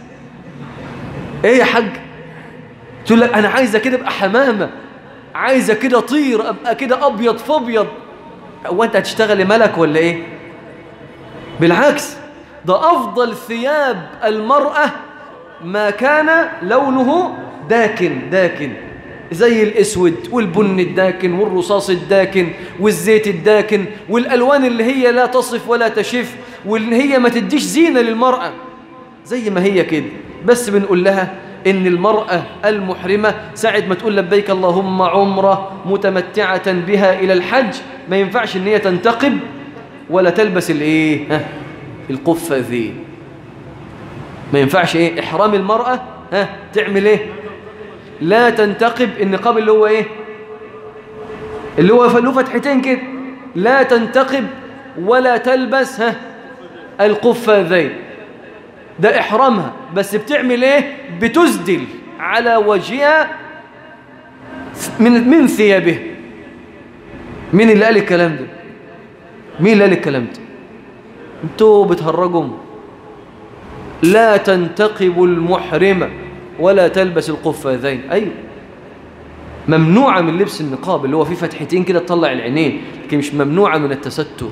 ايه يا حاج تقول لك انا عايزه كده ابقى حمامه عايزه كده طير ابقى كده ابيض في ابيض هو انت هتشتغلي ملك ولا ايه بالعكس ده افضل ثياب المراه ما كان لونه داكن داكن زي الاسود والبن الداكن والرصاص الداكن والزيت الداكن والالوان اللي هي لا تصف ولا تشف واللي هي ما تديش زينه للمراه زي ما هي كده بس بنقول لها ان المراه المحرمه ساعه ما تقول لبيك اللهم عمره متمتعه بها الى الحج ما ينفعش ان هي تنتقب ولا تلبس الايه ها القفازين ما ينفعش ايه احرام المراه ها تعمل ايه لا تنتقب النقاب اللي هو ايه اللي هو له فتحتين كده لا تنتقب ولا تلبس ها القفازين ده احرامها بس بتعمل ايه بتسدل على وجهها من من ثيابه مين اللي قال الكلام ده مين اللي قال الكلام ده انتوا بتهرجوا لا تنتقب المحرمه ولا تلبس القفازين أيوة ممنوعة من لبس النقاب اللي هو فيه فتحتين كده تطلع العينين لكن مش ممنوعة من التستر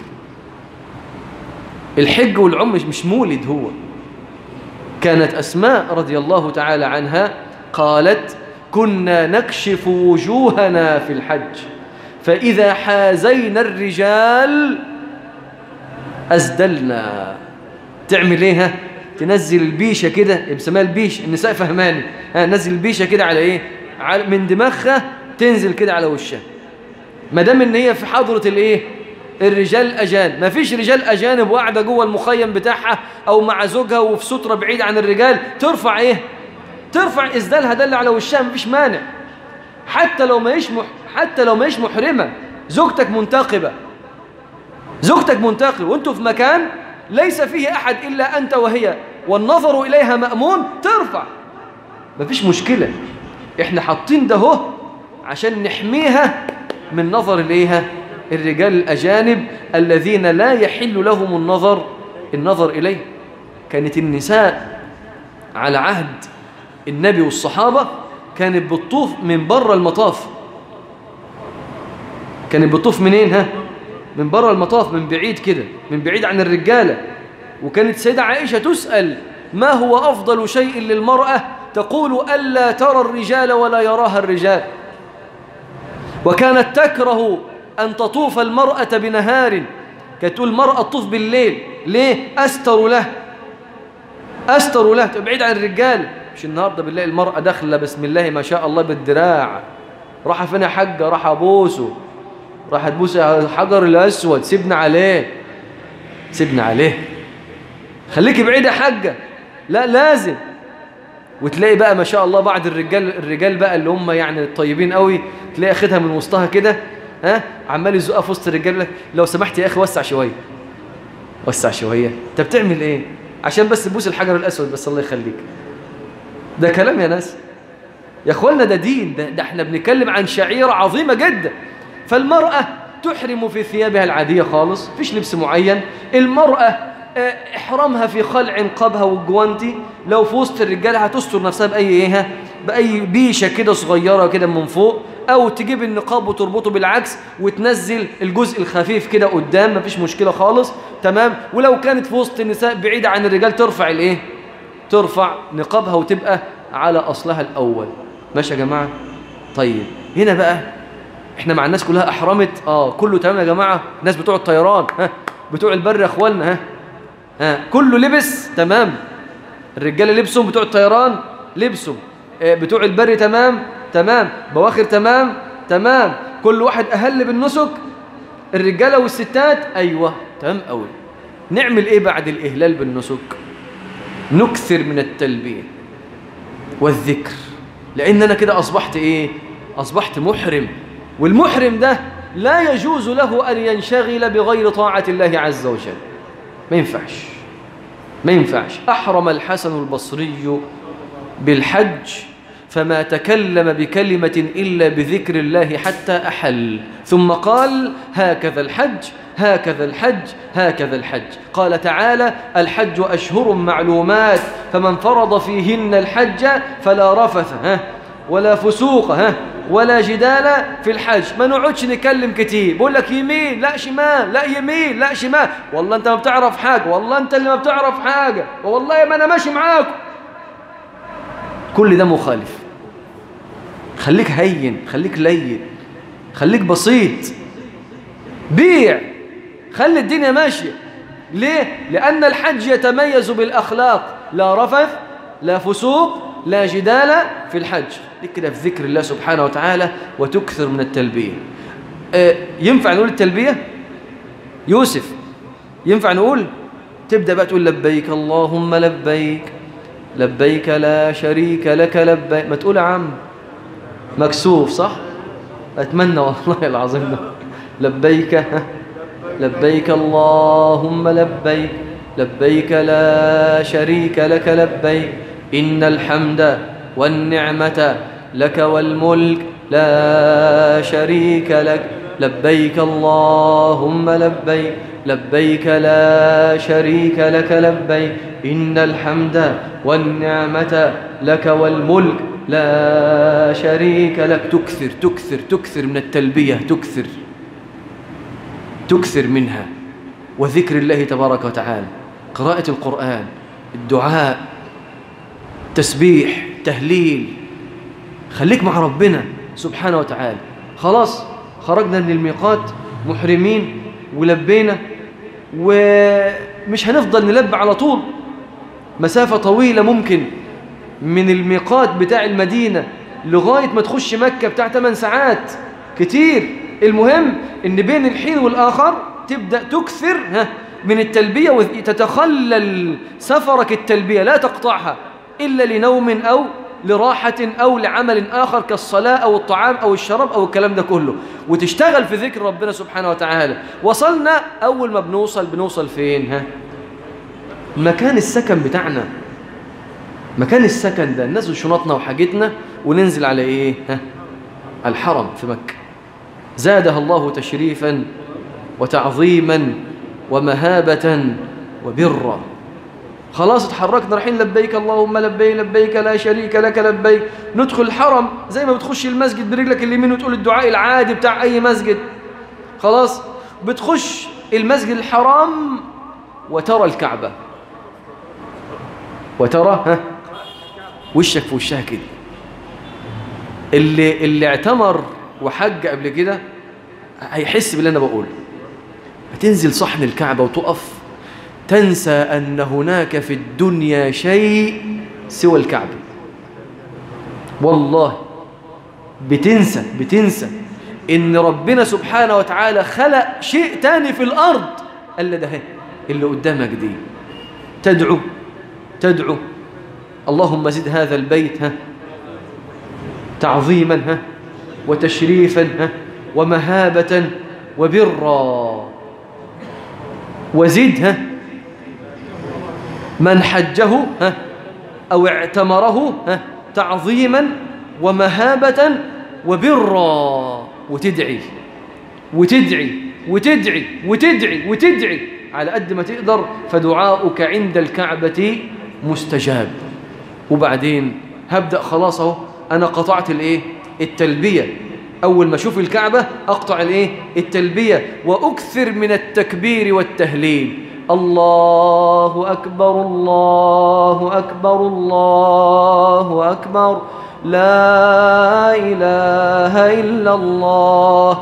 الحج والعمر مش مولد هو كانت أسماء رضي الله تعالى عنها قالت كنا نكشف وجوهنا في الحج فإذا حازينا الرجال أزدلنا تعمل ايه تنزل البيشه كده بسمها البيش النساء فهماني ها نزل البيشه كده على ايه على من دماغها تنزل كده على وشها ما دام ان هي في حضره الايه الرجال الاجانب ما فيش رجال اجانب وقاعده جوه المخيم بتاعها او مع زوجها وفي ستره بعيد عن الرجال ترفع ايه ترفع اسدالها ده اللي على وشها ما فيش مانع حتى لو ما مح... حتى لو ما محرمه زوجتك منتقبه زوجتك منتقبه وانتوا في مكان ليس فيه احد الا انت وهي والنظر إليها مأمون ترفع مفيش مشكلة احنا حاطين ده هو عشان نحميها من نظر إليها الرجال الأجانب الذين لا يحل لهم النظر النظر إليه كانت النساء على عهد النبي والصحابة كانت بتطوف من بره المطاف كانت بتطوف منين ها من بره المطاف من بعيد كده من بعيد عن الرجالة وكانت سيدة عائشة تسأل ما هو أفضل شيء للمرأة تقول ألا ترى الرجال ولا يراها الرجال وكانت تكره أن تطوف المرأة بنهار كانت تقول المرأة تطوف بالليل ليه؟ أستر له أستر له تبعيد عن الرجال مش النهاردة بالله المرأة داخلة بسم الله ما شاء الله بالدراع راح فين يا حاجة راح أبوسه راح تبوس الحجر الأسود سيبنا عليه سيبنا عليه خليكي بعيدة يا حاجة لا لازم وتلاقي بقى ما شاء الله بعض الرجال الرجال بقى اللي هم يعني الطيبين قوي تلاقي اخدها من وسطها كده ها عمال يزقها في وسط الرجال لك لو سمحت يا اخي وسع شويه وسع شويه انت بتعمل ايه عشان بس تبوس الحجر الاسود بس الله يخليك ده كلام يا ناس يا اخوانا ده دين ده, ده احنا بنتكلم عن شعيره عظيمه جدا فالمراه تحرم في ثيابها العاديه خالص فيش لبس معين المراه آه، احرامها في خلع نقابها والجوانتي لو في وسط الرجاله هتستر نفسها باي ايه باي بيشه كده صغيره كده من فوق او تجيب النقاب وتربطه بالعكس وتنزل الجزء الخفيف كده قدام مفيش مشكله خالص تمام ولو كانت في وسط النساء بعيده عن الرجال ترفع الايه ترفع نقابها وتبقى على اصلها الاول ماشي يا جماعه طيب هنا بقى احنا مع الناس كلها احرمت اه كله تمام يا جماعه الناس بتوع الطيران ها بتوع البر يا اخوانا ها ها كله لبس تمام الرجاله لبسهم بتوع الطيران لبسهم آه، بتوع البر تمام تمام بواخر تمام تمام كل واحد اهل بالنسك الرجاله والستات ايوه تمام قوي نعمل ايه بعد الاهلال بالنسك نكثر من التلبيه والذكر لان انا كده اصبحت ايه اصبحت محرم والمحرم ده لا يجوز له ان ينشغل بغير طاعه الله عز وجل ما ينفعش ما ينفعش احرم الحسن البصري بالحج فما تكلم بكلمة إلا بذكر الله حتى أحل ثم قال هكذا الحج هكذا الحج هكذا الحج قال تعالى الحج أشهر معلومات فمن فرض فيهن الحج فلا رفث ها ولا فسوق ها ولا جدال في الحج ما نقعدش نتكلم كتير بقول لك يمين لا شمال لا يمين لا شمال والله انت ما بتعرف حاجة والله انت اللي ما بتعرف حاجة والله ما انا ماشي معاكم كل ده مخالف خليك هين خليك لين خليك بسيط بيع خلي الدنيا ماشية ليه؟ لأن الحج يتميز بالأخلاق لا رفث لا فسوق لا جدال في الحج لك كده في ذكر الله سبحانه وتعالى وتكثر من التلبية آه، ينفع نقول التلبية؟ يوسف ينفع نقول؟ تبدأ بقى تقول لبيك اللهم لبيك لبيك لا شريك لك لبيك ما تقول يا عم مكسوف صح أتمنى والله العظيم ده لبيك لبيك اللهم لبيك لبيك لا شريك لك لبيك إن الحمد والنعمة لك والملك لا شريك لك لبيك اللهم لبيك لبيك لا شريك لك لبيك إن الحمد والنعمة لك والملك لا شريك لك تكثر تكثر تكثر من التلبية تكثر تكثر منها وذكر الله تبارك وتعالى قراءة القرآن الدعاء تسبيح تهليل خليك مع ربنا سبحانه وتعالى خلاص خرجنا من الميقات محرمين ولبينا ومش هنفضل نلب على طول مسافة طويلة ممكن من الميقات بتاع المدينة لغاية ما تخش مكة بتاع 8 ساعات كتير المهم ان بين الحين والآخر تبدأ تكثر ها من التلبية وتتخلل سفرك التلبية لا تقطعها إلا لنوم أو لراحة أو لعمل آخر كالصلاة أو الطعام أو الشراب أو الكلام ده كله وتشتغل في ذكر ربنا سبحانه وتعالى وصلنا أول ما بنوصل بنوصل فين ها مكان السكن بتاعنا مكان السكن ده ننزل شنطنا وحاجتنا وننزل على ايه ها الحرم في مكة زادها الله تشريفا وتعظيما ومهابة وبرا خلاص اتحركنا رايحين لبيك اللهم لبيك لبيك لا شريك لك لبيك ندخل الحرم زي ما بتخش المسجد برجلك اليمين وتقول الدعاء العادي بتاع اي مسجد خلاص بتخش المسجد الحرام وترى الكعبة وترى ها وشك في وشها كده اللي اللي اعتمر وحج قبل كده هيحس باللي انا بقوله هتنزل صحن الكعبة وتقف تنسى أن هناك في الدنيا شيء سوى الكعبة والله بتنسى بتنسى إن ربنا سبحانه وتعالى خلق شيء تاني في الأرض ألا ده اللي قدامك دي تدعو تدعو اللهم زد هذا البيت ها تعظيما ها وتشريفا ها ومهابة وبرا وزد ها من حجه ها أو اعتمره ها تعظيما ومهابة وبرا وتدعي وتدعي وتدعي وتدعي وتدعي على قد ما تقدر فدعاؤك عند الكعبة مستجاب وبعدين هبدأ خلاص اهو أنا قطعت الإيه التلبية أول ما أشوف الكعبة أقطع الإيه التلبية وأكثر من التكبير والتهليل الله أكبر الله أكبر الله أكبر لا إله إلا الله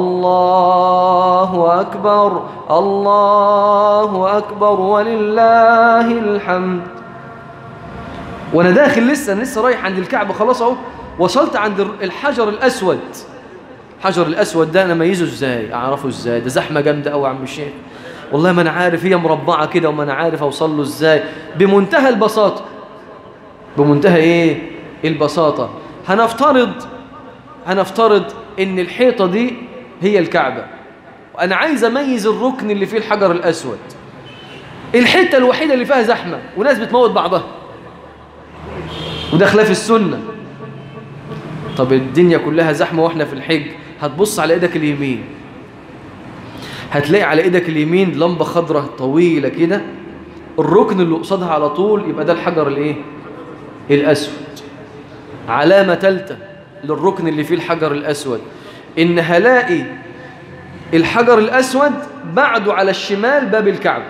الله أكبر الله أكبر ولله الحمد وأنا داخل لسه أنا لسه رايح عند الكعبة خلاص أهو وصلت عند الحجر الأسود الحجر الأسود ده أنا ميزه إزاي أعرفه إزاي ده زحمة جامدة أوي يا عم الشيخ والله ما أنا عارف هي مربعة كده وما أنا عارف أوصل له إزاي بمنتهى البساطة بمنتهى إيه البساطة هنفترض هنفترض إن الحيطة دي هي الكعبة وأنا عايز أميز الركن اللي فيه الحجر الأسود الحتة الوحيدة اللي فيها زحمة وناس بتموت بعضها وده خلاف السنة طب الدنيا كلها زحمة واحنا في الحج هتبص على ايدك اليمين هتلاقي على ايدك اليمين لمبة خضراء طويلة كده الركن اللي قصادها على طول يبقى ده الحجر الايه الاسود علامة ثالثة للركن اللي فيه الحجر الاسود ان هلاقي الحجر الاسود بعده على الشمال باب الكعبة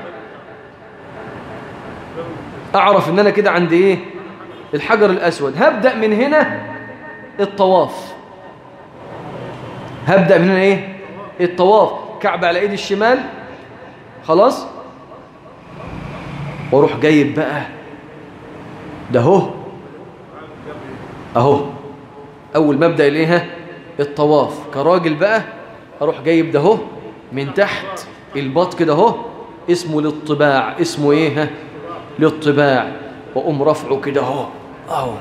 اعرف ان انا كده عند ايه الحجر الاسود هبدأ من هنا الطواف هبدأ من هنا ايه الطواف كعب على ايدي الشمال خلاص واروح جايب بقى ده اهو اهو اول ما ابدا الايه الطواف كراجل بقى اروح جايب ده اهو من تحت البط كده اهو اسمه الاطباع اسمه ايه ها الاطباع واقوم رافعه كده اهو اهو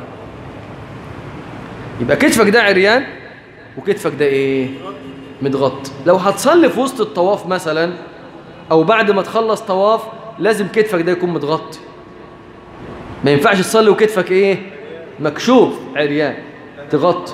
يبقى كتفك ده عريان وكتفك ده ايه متغطي لو هتصلي في وسط الطواف مثلا او بعد ما تخلص طواف لازم كتفك ده يكون متغطي ما ينفعش تصلي وكتفك ايه مكشوف عريان تغطي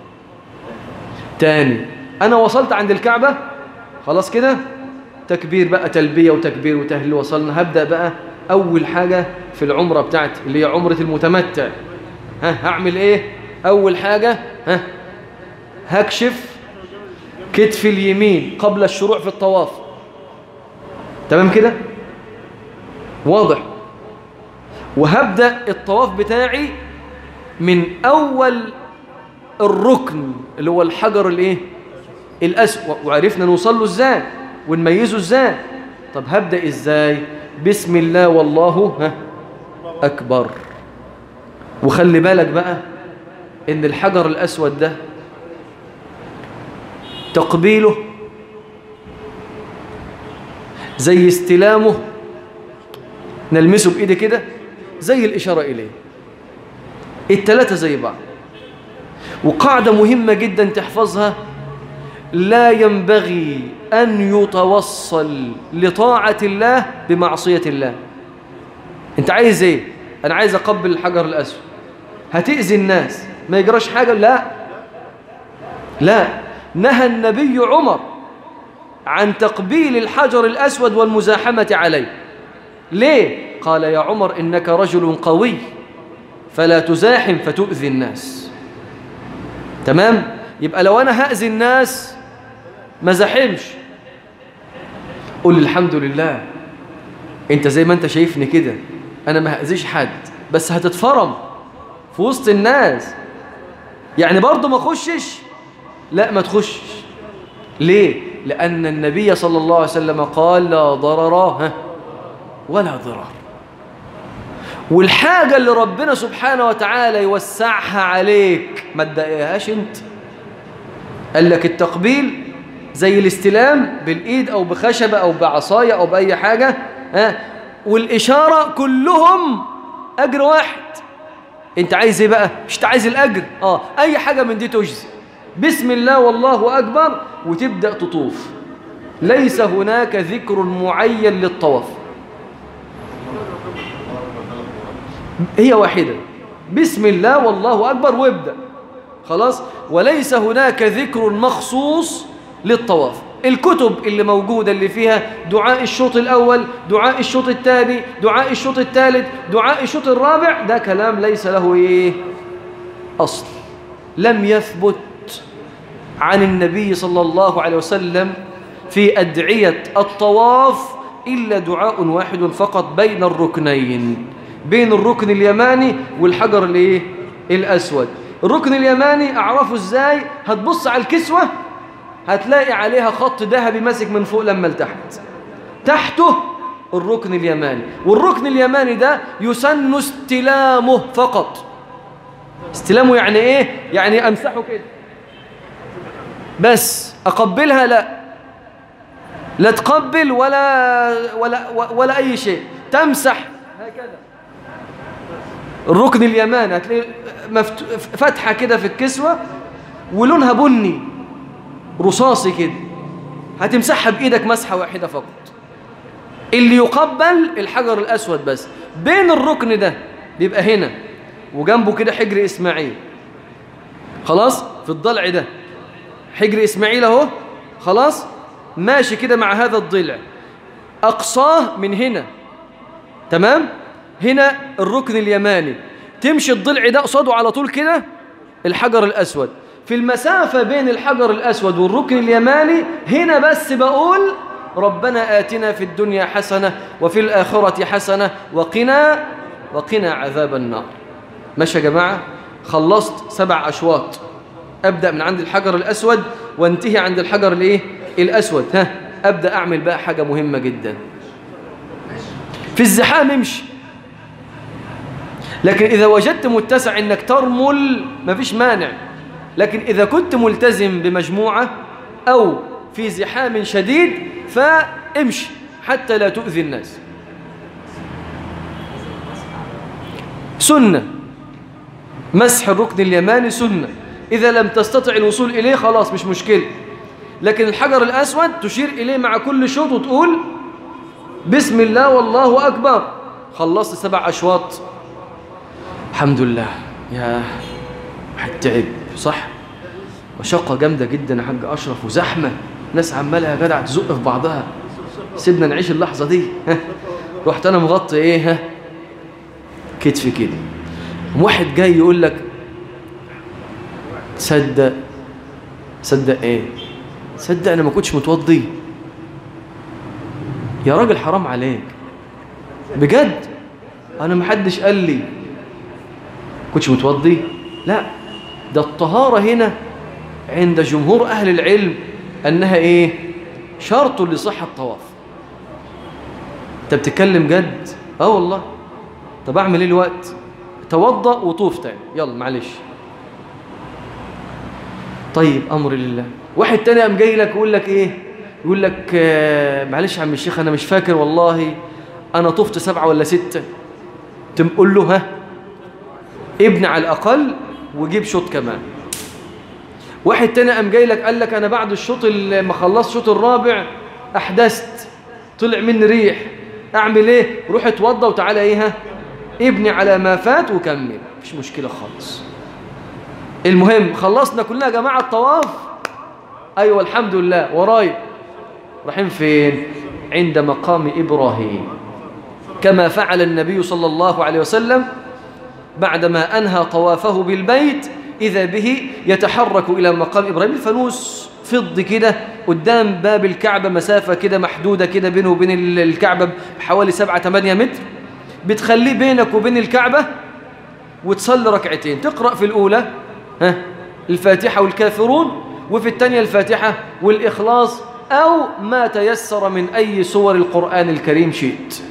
تاني انا وصلت عند الكعبة خلاص كده تكبير بقى تلبية وتكبير وتهليل وصلنا هبدأ بقى اول حاجة في العمرة بتاعتي اللي هي عمرة المتمتع ها هعمل ايه اول حاجة ها هكشف كتف اليمين قبل الشروع في الطواف تمام كده واضح وهبدأ الطواف بتاعي من أول الركن اللي هو الحجر الايه الأسود وعرفنا نوصل له ازاي ونميزه ازاي طب هبدأ ازاي بسم الله والله ها أكبر وخلي بالك بقى ان الحجر الأسود ده تقبيله زي استلامه نلمسه بإيدي كده زي الإشارة إليه التلاتة زي بعض وقاعدة مهمة جدا تحفظها لا ينبغي أن يتوصل لطاعة الله بمعصية الله أنت عايز إيه؟ أنا عايز أقبل الحجر الأسود هتأذي الناس ما يجراش حاجة لا لا نهى النبي عمر عن تقبيل الحجر الأسود والمزاحمة عليه ليه؟ قال يا عمر إنك رجل قوي فلا تزاحم فتؤذي الناس تمام؟ يبقى لو أنا هأذي الناس ما زاحمش قول الحمد لله انت زي ما انت شايفني كده انا ما هأذيش حد بس هتتفرم في وسط الناس يعني برضه ما اخشش لا ما تخشش ليه لأن النبي صلى الله عليه وسلم قال لا ضرر ولا ضرر والحاجة اللي ربنا سبحانه وتعالى يوسعها عليك ما تضايقهاش انت قال لك التقبيل زي الاستلام بالإيد أو بخشبة أو بعصاية أو بأي حاجة ها والإشارة كلهم أجر واحد انت عايز ايه بقى مش عايز الأجر اه أي حاجة من دي تجزي بسم الله والله أكبر وتبدأ تطوف ليس هناك ذكر معين للطواف هي واحدة بسم الله والله أكبر وابدأ خلاص وليس هناك ذكر مخصوص للطواف الكتب اللي موجودة اللي فيها دعاء الشوط الأول دعاء الشوط الثاني دعاء الشوط الثالث دعاء الشوط الرابع ده كلام ليس له إيه أصل لم يثبت عن النبي صلى الله عليه وسلم في أدعية الطواف إلا دعاء واحد فقط بين الركنين بين الركن اليماني والحجر الايه الأسود الركن اليماني أعرفه إزاي هتبص على الكسوة هتلاقي عليها خط ذهبي ماسك من فوق لما لتحت تحته الركن اليماني والركن اليماني ده يسن استلامه فقط استلامه يعني ايه يعني امسحه كده بس اقبلها لا لا تقبل ولا ولا ولا اي شيء تمسح هكذا الركن اليماني هتلاقي مفت... فتحه كده في الكسوه ولونها بني رصاصي كده هتمسحها بايدك مسحه واحده فقط اللي يقبل الحجر الاسود بس بين الركن ده بيبقى هنا وجنبه كده حجر اسماعيل خلاص في الضلع ده حجر اسماعيل اهو خلاص ماشي كده مع هذا الضلع اقصاه من هنا تمام هنا الركن اليماني تمشي الضلع ده قصاده على طول كده الحجر الاسود في المسافة بين الحجر الأسود والركن اليماني هنا بس بقول ربنا آتنا في الدنيا حسنة وفي الآخرة حسنة وقنا وقنا عذاب النار ماشي يا جماعة خلصت سبع أشواط أبدأ من عند الحجر الأسود وانتهي عند الحجر الإيه؟ الأسود ها أبدأ أعمل بقى حاجة مهمة جدا في الزحام امشي لكن إذا وجدت متسع إنك ترمل مفيش مانع لكن إذا كنت ملتزم بمجموعة أو في زحام شديد فامشي حتى لا تؤذي الناس سنة مسح الركن اليماني سنة إذا لم تستطع الوصول إليه خلاص مش مشكلة لكن الحجر الأسود تشير إليه مع كل شوط وتقول بسم الله والله أكبر خلصت سبع أشواط الحمد لله يا واحد تعب صح مشقة جامدة جدا يا حاج أشرف وزحمة ناس عمالها يا جدع تزق في بعضها سيبنا نعيش اللحظة دي ها رحت أنا مغطي إيه ها كتفي كده واحد جاي يقول لك تصدق صدق ايه صدق انا ما كنتش متوضي يا راجل حرام عليك بجد انا ما حدش قال لي كنتش متوضي لا ده الطهارة هنا عند جمهور أهل العلم أنها إيه شرط لصحة الطواف أنت بتتكلم جد آه والله طب أعمل إيه الوقت توضأ وطوف تاني يلا معلش طيب أمر لله واحد تاني قام جاي لك يقول لك إيه يقول لك آه معلش يا عم الشيخ أنا مش فاكر والله أنا طفت سبعة ولا ستة تقول له ها ابن على الأقل وجيب شوط كمان واحد تاني قام جاي لك قال لك انا بعد الشوط ما خلصت الشوط الرابع احدثت طلع مني ريح اعمل ايه روح اتوضى وتعالى ايه ها ابني على ما فات وكمل مفيش مشكله خالص المهم خلصنا كلنا يا جماعه الطواف ايوه الحمد لله ورايا رايحين فين عند مقام ابراهيم كما فعل النبي صلى الله عليه وسلم بعدما أنهى طوافه بالبيت إذا به يتحرك إلى مقام إبراهيم الفانوس فض كده قدام باب الكعبة مسافة كده محدودة كده بينه وبين الكعبة حوالي 7-8 متر بتخليه بينك وبين الكعبة وتصلي ركعتين تقرأ في الأولى ها الفاتحة والكافرون وفي الثانية الفاتحة والإخلاص أو ما تيسر من أي سور القرآن الكريم شئت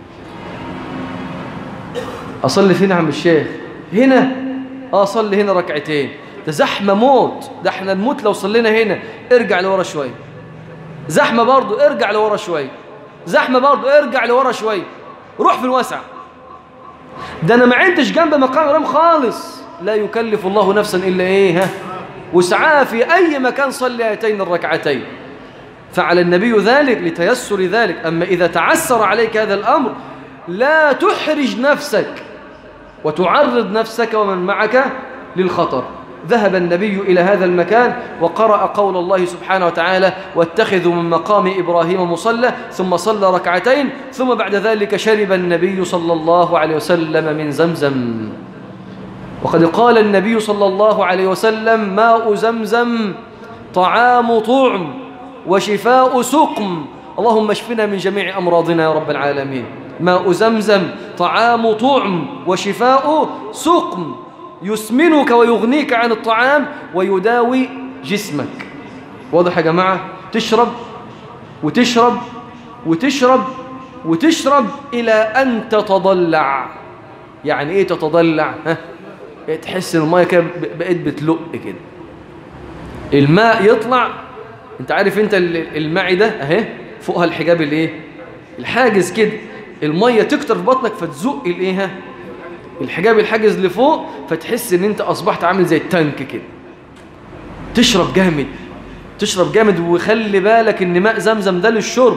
أصلي فين يا عم الشيخ هنا آه أصلي هنا ركعتين ده زحمة موت ده احنا نموت لو صلينا هنا ارجع لورا شوية زحمة برضو ارجع لورا شوية زحمة برضو ارجع لورا شوية روح في الوسع ده أنا ما عندش جنب مقام إبراهيم خالص لا يكلف الله نفسا إلا إيه ها وسعى في أي مكان صلي هاتين الركعتين فعل النبي ذلك لتيسر ذلك أما إذا تعسر عليك هذا الأمر لا تحرج نفسك وتعرض نفسك ومن معك للخطر ذهب النبي إلى هذا المكان وقرأ قول الله سبحانه وتعالى واتخذوا من مقام إبراهيم مصلى ثم صلى ركعتين ثم بعد ذلك شرب النبي صلى الله عليه وسلم من زمزم وقد قال النبي صلى الله عليه وسلم ماء زمزم طعام طعم وشفاء سقم اللهم اشفنا من جميع أمراضنا يا رب العالمين ماء زمزم طعام طعم وشفاء سقم يسمنك ويغنيك عن الطعام ويداوي جسمك واضح يا جماعة تشرب وتشرب وتشرب وتشرب إلى أن تتضلع يعني إيه تتضلع ها؟ تحس ان المية كده بقيت بتلق كده الماء يطلع انت عارف انت المعدة اهي فوقها الحجاب الايه الحاجز كده المية تكتر في بطنك فتزق الايه الحجاب الحاجز لفوق فتحس ان انت اصبحت عامل زي التانك كده تشرب جامد تشرب جامد وخلي بالك ان ماء زمزم ده للشرب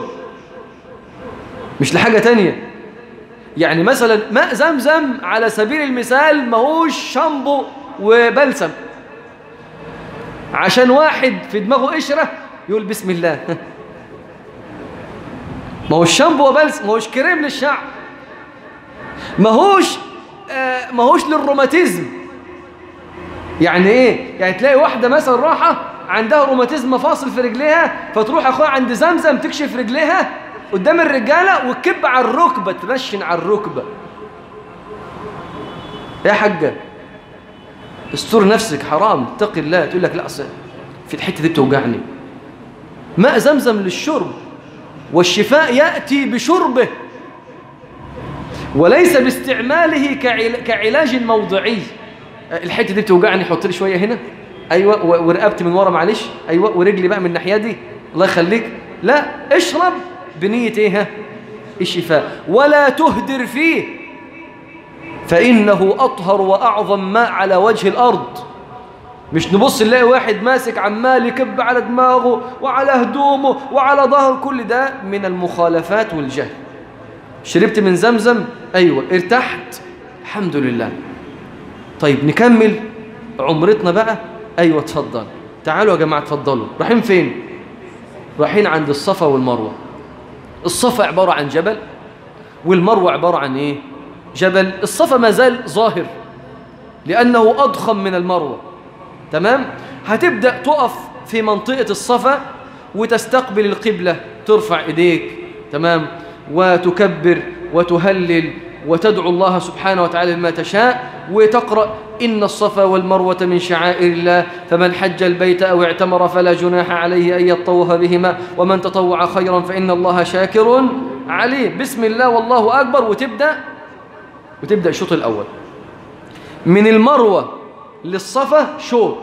مش لحاجة تانية يعني مثلا ماء زمزم على سبيل المثال ماهوش شامبو وبلسم عشان واحد في دماغه قشرة يقول بسم الله ماهوش شامبو وبلسم ماهوش كريم للشعر ماهوش آه ماهوش للروماتيزم يعني ايه يعني تلاقي واحدة مثلا راحة عندها روماتيزم مفاصل في رجليها فتروح اخوها عند زمزم تكشف رجليها قدام الرجالة وتكب على الركبة تنشن على الركبة يا حاجة استر نفسك حرام اتقي الله تقول لك لا أصل في الحتة دي بتوجعني ماء زمزم للشرب والشفاء يأتي بشربه وليس باستعماله كعلاج موضعي الحتة دي بتوجعني حط لي شوية هنا أيوة ورقبتي من ورا معلش أيوة ورجلي بقى من الناحية دي الله يخليك لا اشرب بنية ايه الشفاء ولا تهدر فيه فإنه أطهر وأعظم ماء على وجه الأرض مش نبص نلاقي واحد ماسك عمال يكب على دماغه وعلى هدومه وعلى ظهر كل ده من المخالفات والجهل شربت من زمزم أيوة ارتحت الحمد لله طيب نكمل عمرتنا بقى أيوة تفضل تعالوا يا جماعة تفضلوا رايحين فين رايحين عند الصفا والمروة الصفا عبارة عن جبل والمروة عبارة عن إيه جبل الصفا ما زال ظاهر لأنه أضخم من المروة تمام هتبدأ تقف في منطقة الصفا وتستقبل القبلة ترفع إيديك تمام وتكبر وتهلل وتدعو الله سبحانه وتعالى بما تشاء وتقرأ إن الصفا والمروة من شعائر الله فمن حج البيت أو اعتمر فلا جناح عليه أن يطوف بهما ومن تطوع خيرا فإن الله شاكر عليم بسم الله والله أكبر وتبدأ وتبدأ الشوط الأول من المروة للصفا شوط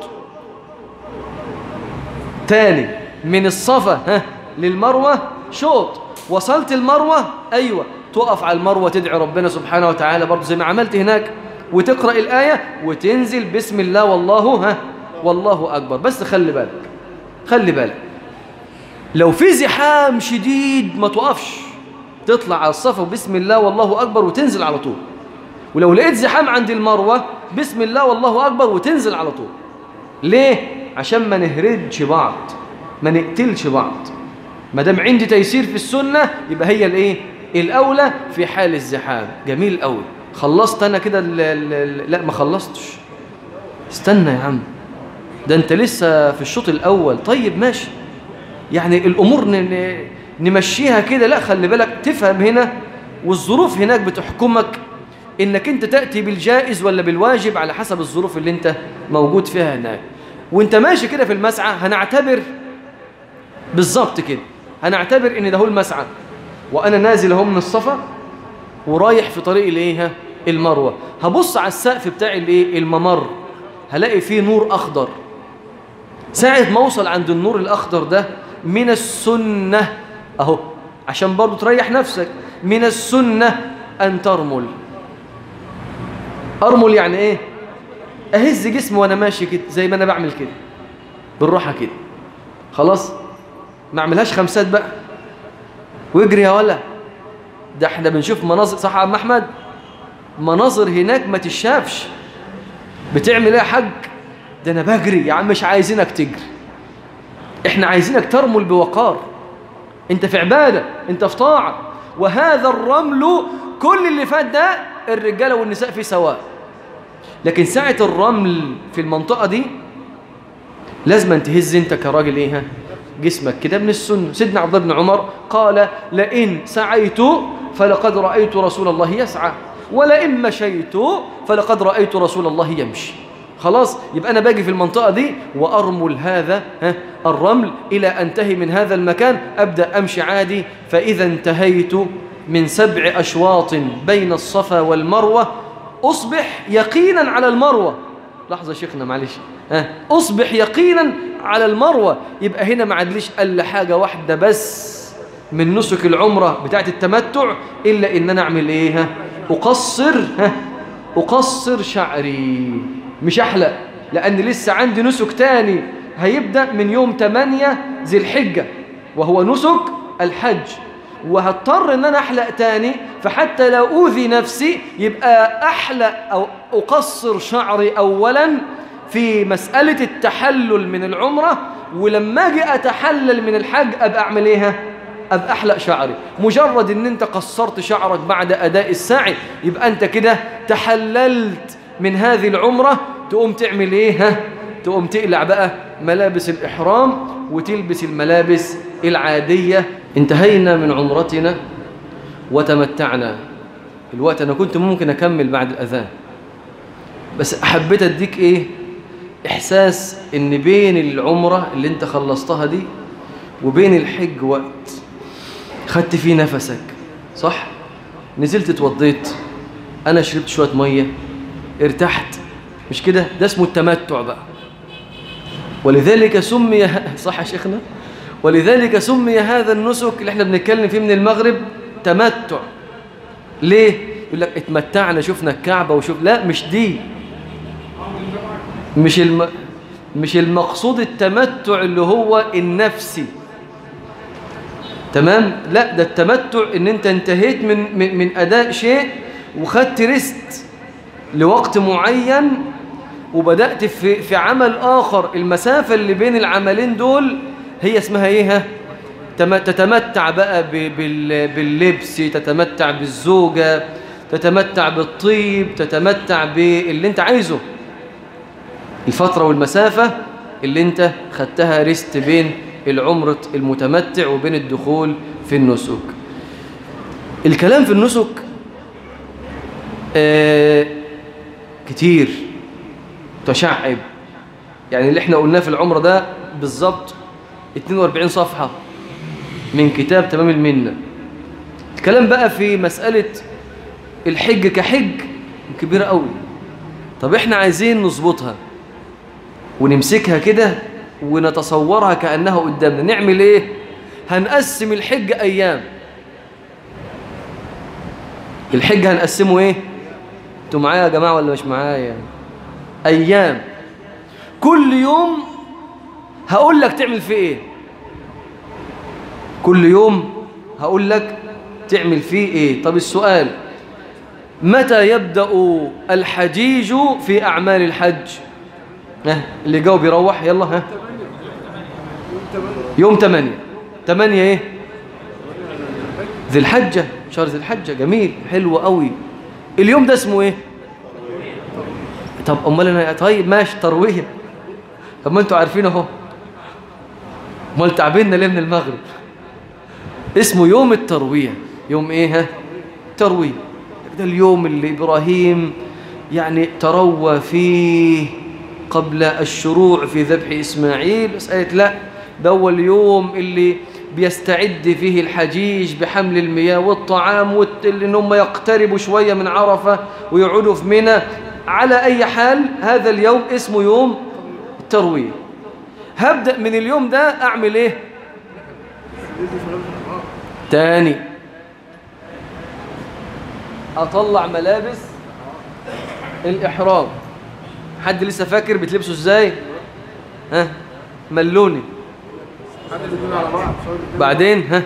تاني من الصفا ها للمروة شوط وصلت المروة أيوة تقف على المروة تدعي ربنا سبحانه وتعالى برضه زي ما عملت هناك وتقرأ الآية وتنزل بسم الله والله ها والله أكبر بس خلي بالك خلي بالك لو في زحام شديد ما توقفش تطلع على الصفا بسم الله والله أكبر وتنزل على طول ولو لقيت زحام عند المروة بسم الله والله أكبر وتنزل على طول ليه؟ عشان ما نهردش بعض ما نقتلش بعض ما دام عندي تيسير في السنة يبقى هي الايه الأولى في حال الزحام جميل قوي خلصت أنا كده لا ما خلصتش استنى يا عم ده أنت لسه في الشوط الأول طيب ماشي يعني الأمور نمشيها كده لا خلي بالك تفهم هنا والظروف هناك بتحكمك إنك أنت تأتي بالجائز ولا بالواجب على حسب الظروف اللي أنت موجود فيها هناك وانت ماشي كده في المسعى هنعتبر بالظبط كده هنعتبر ان ده هو المسعى وانا نازل اهو من الصفا ورايح في طريق الايه المروه هبص على السقف بتاع الايه الممر هلاقي فيه نور اخضر ساعه ما اوصل عند النور الاخضر ده من السنه اهو عشان برضو تريح نفسك من السنه ان ترمل ارمل يعني ايه اهز جسمي وانا ماشي كده زي ما انا بعمل كده بالراحه كده خلاص ما اعملهاش خمسات بقى واجري يا ولا ده احنا بنشوف مناظر صح يا عم احمد مناظر هناك ما تشافش بتعمل ايه يا حاج ده انا بجري يا عم مش عايزينك تجري احنا عايزينك ترمل بوقار انت في عبادة انت في طاعة وهذا الرمل كل اللي فات ده الرجالة والنساء فيه سواء لكن ساعة الرمل في المنطقة دي لازم تهز انت كراجل ايه ها؟ جسمك كده من السنة سيدنا عبد الله بن عمر قال لئن سعيت فلقد رأيت رسول الله يسعى ولئن مشيت فلقد رأيت رسول الله يمشي خلاص يبقى أنا باجي في المنطقة دي وأرمل هذا ها الرمل إلى أنتهي من هذا المكان أبدأ أمشي عادي فإذا انتهيت من سبع أشواط بين الصفا والمروة أصبح يقينا على المروة لحظة شيخنا معلش ها أصبح يقينا على المروة يبقى هنا ما عدليش ألا حاجة واحدة بس من نسك العمرة بتاعت التمتع إلا إن أنا أعمل إيه ها أقصر ها أقصر شعري مش أحلق لأن لسه عندي نسك تاني هيبدأ من يوم 8 ذي الحجة وهو نسك الحج وهضطر ان انا احلق تاني فحتى لو اوذي نفسي يبقى احلق او اقصر شعري اولا في مسألة التحلل من العمرة ولما اجي اتحلل من الحج ابقى اعمل ايه ابقى احلق شعري مجرد ان انت قصرت شعرك بعد اداء السعي يبقى انت كده تحللت من هذه العمرة تقوم تعمل ايه ها تقوم تقلع بقى ملابس الاحرام وتلبس الملابس العادية انتهينا من عمرتنا وتمتعنا الوقت انا كنت ممكن اكمل بعد الاذان بس حبيت اديك ايه احساس ان بين العمرة اللي انت خلصتها دي وبين الحج وقت خدت فيه نفسك صح نزلت اتوضيت انا شربت شوية مية ارتحت مش كده ده اسمه التمتع بقى ولذلك سمي صح يا شيخنا ولذلك سمي هذا النسك اللي احنا بنتكلم فيه من المغرب تمتع ليه يقول لك اتمتعنا شفنا الكعبة وشوف لا مش دي مش الم... مش المقصود التمتع اللي هو النفسي تمام لا ده التمتع ان انت انتهيت من من, من اداء شيء وخدت ريست لوقت معين وبدأت في في عمل آخر المسافة اللي بين العملين دول هي اسمها ايه تتمتع بقى باللبس تتمتع بالزوجة تتمتع بالطيب تتمتع باللي انت عايزه الفترة والمسافة اللي انت خدتها ريست بين العمرة المتمتع وبين الدخول في النسك الكلام في النسك آه كتير تشعب يعني اللي احنا قلناه في العمرة ده بالظبط 42 صفحة من كتاب تمام المنة الكلام بقى في مسألة الحج كحج كبيرة قوي طب احنا عايزين نظبطها ونمسكها كده ونتصورها كأنها قدامنا نعمل ايه هنقسم الحج أيام الحج هنقسمه ايه انتوا معايا يا جماعة ولا مش معايا أيام كل يوم هقول لك تعمل فيه ايه كل يوم هقول لك تعمل فيه ايه طب السؤال متى يبدأ الحجيج في أعمال الحج ها اللي جاوب يروح يلا ها يوم 8 8 ايه ذي الحجة شهر ذي الحجة جميل حلو قوي اليوم ده اسمه ايه طب امال انا طيب ماشي ترويه طب ما انتوا عارفين اهو امال تعبنا ليه من المغرب اسمه يوم الترويه يوم ايه ها ترويه ده اليوم اللي ابراهيم يعني تروى فيه قبل الشروع في ذبح اسماعيل بس قالت لا ده هو اليوم اللي بيستعد فيه الحجيج بحمل المياه والطعام وان هم يقتربوا شويه من عرفه ويقعدوا في منى على أي حال هذا اليوم اسمه يوم التروية هبدأ من اليوم ده أعمل إيه تاني أطلع ملابس الإحرام حد لسه فاكر بتلبسه إزاي ها ملوني بعدين ها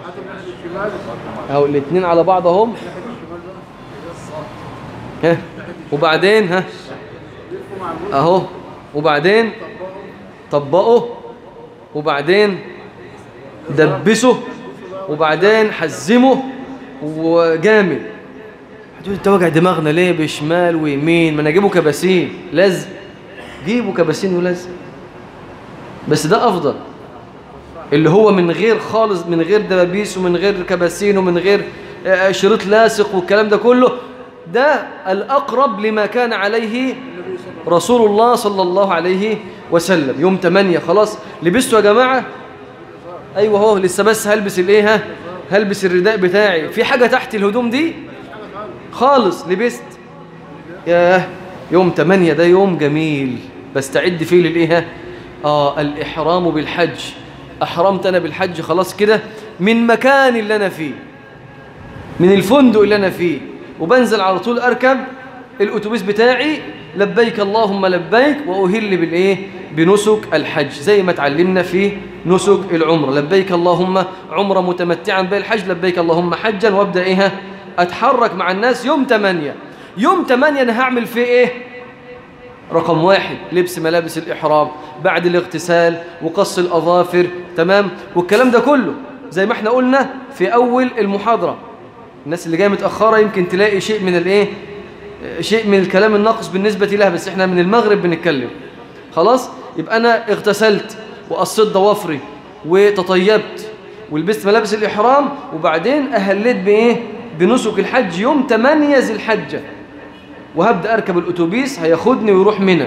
أو الاثنين على بعض هم ها وبعدين ها اهو وبعدين طبقه وبعدين دبسه وبعدين حزمه وجامد هتقول انت وجع دماغنا ليه بشمال ويمين ما انا اجيبه كباسين لازم جيبه كباسين ولازم بس ده افضل اللي هو من غير خالص من غير دبابيس ومن غير كباسين ومن غير آه، شريط لاصق والكلام ده كله ده الأقرب لما كان عليه رسول الله صلى الله عليه وسلم يوم 8 خلاص لبسته يا جماعة أيوة هو لسه بس هلبس الايه ها هلبس الرداء بتاعي في حاجة تحت الهدوم دي خالص لبست ياه يوم 8 ده يوم جميل بستعد فيه للايه ها؟ اه الإحرام بالحج أحرمت أنا بالحج خلاص كده من مكان اللي أنا فيه من الفندق اللي أنا فيه وبنزل على طول أركب الأتوبيس بتاعي لبيك اللهم لبيك وأهل بالإيه بنسك الحج زي ما اتعلمنا في نسك العمرة لبيك اللهم عمرة متمتعا بالحج لبيك اللهم حجا وابدأ إيه أتحرك مع الناس يوم 8 يوم 8 أنا هعمل فيه إيه رقم واحد لبس ملابس الإحرام بعد الاغتسال وقص الأظافر تمام والكلام ده كله زي ما احنا قلنا في أول المحاضرة الناس اللي جايه متأخرة يمكن تلاقي شيء من الايه شيء من الكلام الناقص بالنسبة لها بس احنا من المغرب بنتكلم خلاص يبقى أنا اغتسلت وقصيت ضوافري وتطيبت ولبست ملابس الإحرام وبعدين أهلت بإيه بنسك الحج يوم 8 ذي الحجة وهبدأ أركب الأتوبيس هياخدني ويروح منى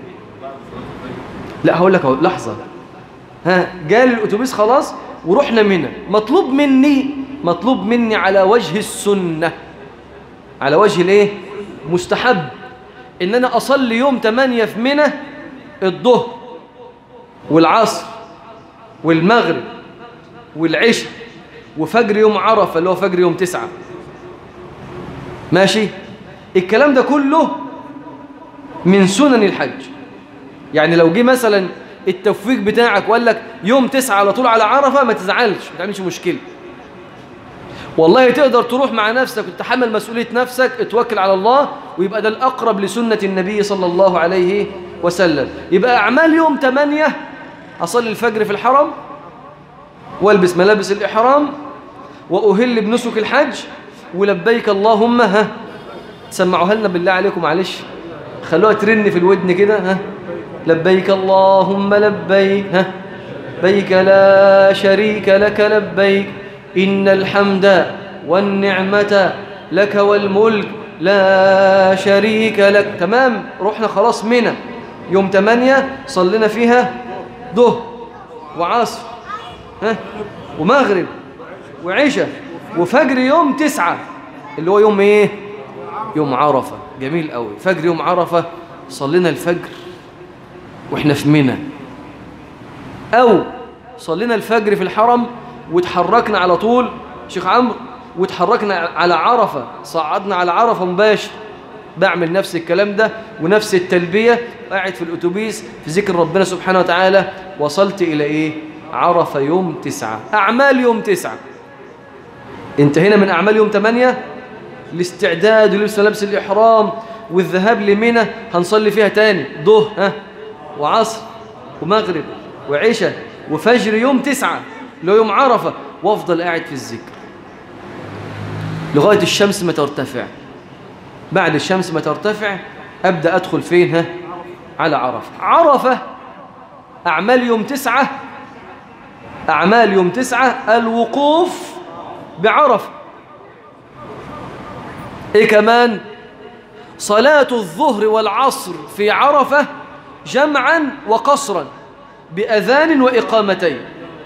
لا هقول لك اهو لحظة ها جالي الأتوبيس خلاص ورحنا منى مطلوب مني مطلوب مني على وجه السنة على وجه الايه مستحب ان انا اصلي يوم 8 في منى الظهر والعصر والمغرب والعشاء وفجر يوم عرفة اللي هو فجر يوم تسعة ماشي الكلام ده كله من سنن الحج يعني لو جه مثلا التوفيق بتاعك وقال لك يوم تسعة على طول على عرفة ما تزعلش ما تعملش مشكلة والله تقدر تروح مع نفسك وتتحمل مسؤولية نفسك اتوكل على الله ويبقى ده الأقرب لسنة النبي صلى الله عليه وسلم يبقى أعمال يوم 8 أصلي الفجر في الحرم والبس ملابس الإحرام وأهل بنسك الحج ولبيك اللهم ها تسمعوها لنا بالله عليكم معلش خلوها ترن في الودن كده ها لبيك اللهم لبيك ها بيك لا شريك لك لبيك إن الحمد والنعمة لك والملك لا شريك لك تمام رحنا خلاص منى يوم 8 صلينا فيها ظهر وعصر ها ومغرب وعشاء وفجر يوم تسعة اللي هو يوم ايه يوم عرفة جميل قوي فجر يوم عرفة صلينا الفجر واحنا في منى او صلينا الفجر في الحرم وتحركنا على طول شيخ عمرو وتحركنا على عرفة صعدنا على عرفة مباشر بعمل نفس الكلام ده ونفس التلبية قاعد في الأتوبيس في ذكر ربنا سبحانه وتعالى وصلت إلى إيه عرفة يوم تسعة أعمال يوم تسعة انتهينا من أعمال يوم ثمانية الاستعداد ولبس ملابس الإحرام والذهاب لمنى هنصلي فيها تاني ظهر ها وعصر ومغرب وعشاء وفجر يوم تسعة اللي هو يوم عرفة وافضل قاعد في الذكر لغاية الشمس ما ترتفع بعد الشمس ما ترتفع أبدأ أدخل فين ها على عرفة عرفة أعمال يوم تسعة أعمال يوم تسعة الوقوف بعرفة إيه كمان صلاة الظهر والعصر في عرفة جمعا وقصرا بأذان وإقامتين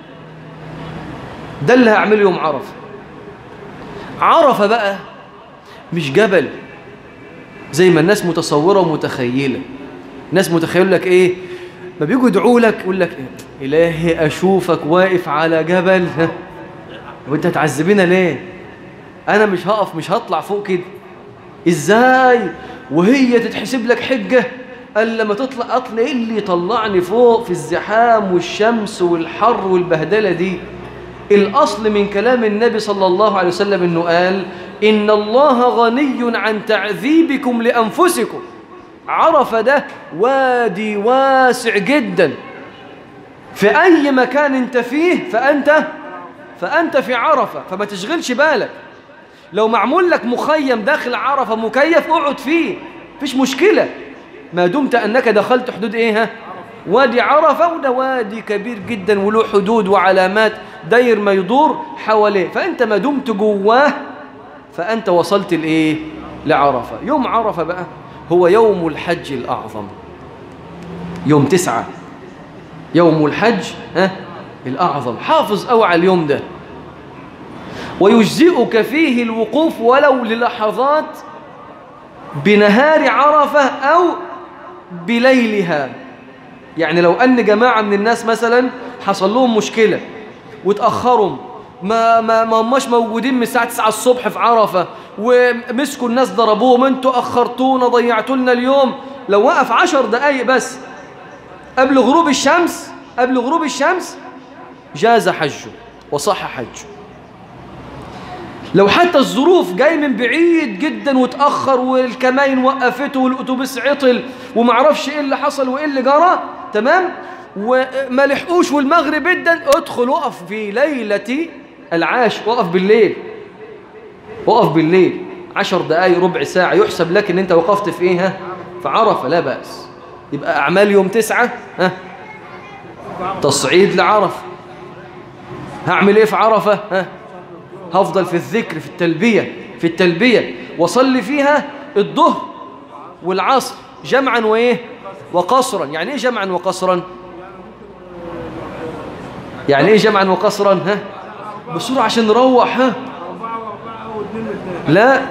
ده اللي هعمله يوم عرفة عرفة بقى مش جبل زي ما الناس متصورة ومتخيلة الناس متخيل لك ايه ما بيجوا يدعوا لك يقول لك إيه؟ إلهي أشوفك واقف على جبل ها وانت تعذبنا ليه أنا مش هقف مش هطلع فوق كده إزاي وهي تتحسب لك حجة قال لما تطلع أطلع إيه اللي يطلعني فوق في الزحام والشمس والحر والبهدلة دي الأصل من كلام النبي صلى الله عليه وسلم أنه قال إن الله غني عن تعذيبكم لأنفسكم عرفة ده وادي واسع جدا في أي مكان انت فيه فأنت فأنت في عرفة فما تشغلش بالك لو معمول لك مخيم داخل عرفة مكيف اقعد فيه فيش مشكلة ما دمت أنك دخلت حدود إيه ها وادي عرفة وده وادي كبير جدا وله حدود وعلامات داير ما يدور حواليه فأنت ما دمت جواه فأنت وصلت لإيه لعرفة يوم عرفة بقى هو يوم الحج الأعظم يوم تسعة يوم الحج ها الأعظم حافظ أو على اليوم ده ويجزئك فيه الوقوف ولو للحظات بنهار عرفة أو بليلها يعني لو أن جماعة من الناس مثلا حصل لهم مشكلة وتأخروا ما ما ما هماش موجودين من الساعة 9 الصبح في عرفة ومسكوا الناس ضربوهم انتوا أخرتونا ضيعتوا لنا اليوم لو وقف عشر دقايق بس قبل غروب الشمس قبل غروب الشمس جاز حجه وصح حجه لو حتى الظروف جاي من بعيد جدا وتأخر والكماين وقفته والأتوبيس عطل ومعرفش ايه اللي حصل وايه اللي جرى تمام وما لحقوش والمغرب جدا ادخل وقف في ليلة العاش وقف بالليل وقف بالليل عشر دقايق ربع ساعة يحسب لك ان انت وقفت في ايه ها في عرفة لا بأس يبقى أعمال يوم تسعة ها تصعيد لعرفة هعمل ايه في عرفة ها هفضل في الذكر في التلبية في التلبية وصلي فيها الظهر والعصر جمعا وايه وقصرا يعني ايه جمعا وقصرا يعني ايه جمعا وقصرا ها بسرعة عشان نروح ها لا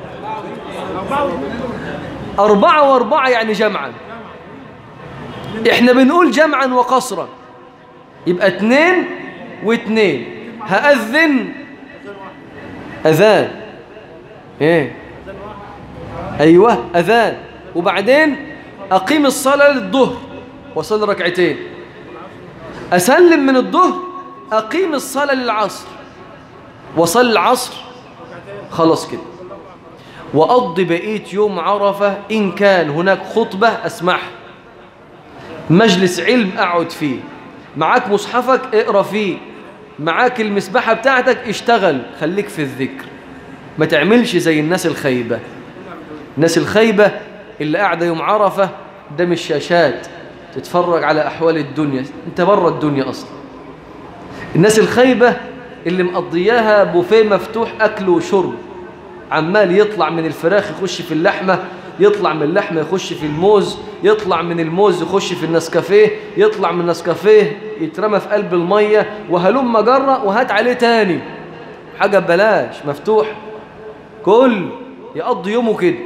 أربعة وأربعة يعني جمعا احنا بنقول جمعا وقصرا يبقى اتنين واتنين هأذن أذان ايه أيوة أذان وبعدين أقيم الصلاة للظهر وصل ركعتين أسلم من الظهر أقيم الصلاة للعصر وصل العصر خلاص كده وأقضي بقية يوم عرفة إن كان هناك خطبة أسمعها مجلس علم أقعد فيه معاك مصحفك اقرأ فيه معاك المسبحة بتاعتك اشتغل خليك في الذكر ما تعملش زي الناس الخيبة الناس الخيبة اللي قاعدة يوم عرفة قدام الشاشات تتفرج على أحوال الدنيا انت بره الدنيا أصلا الناس الخيبة اللي مقضياها بوفيه مفتوح أكل وشرب عمال يطلع من الفراخ يخش في اللحمة يطلع من اللحمة يخش في الموز يطلع من الموز يخش في النسكافيه يطلع من النسكافيه يترمى في قلب المية وهلم مجرة وهات عليه تاني حاجة ببلاش مفتوح كل يقضي يومه كده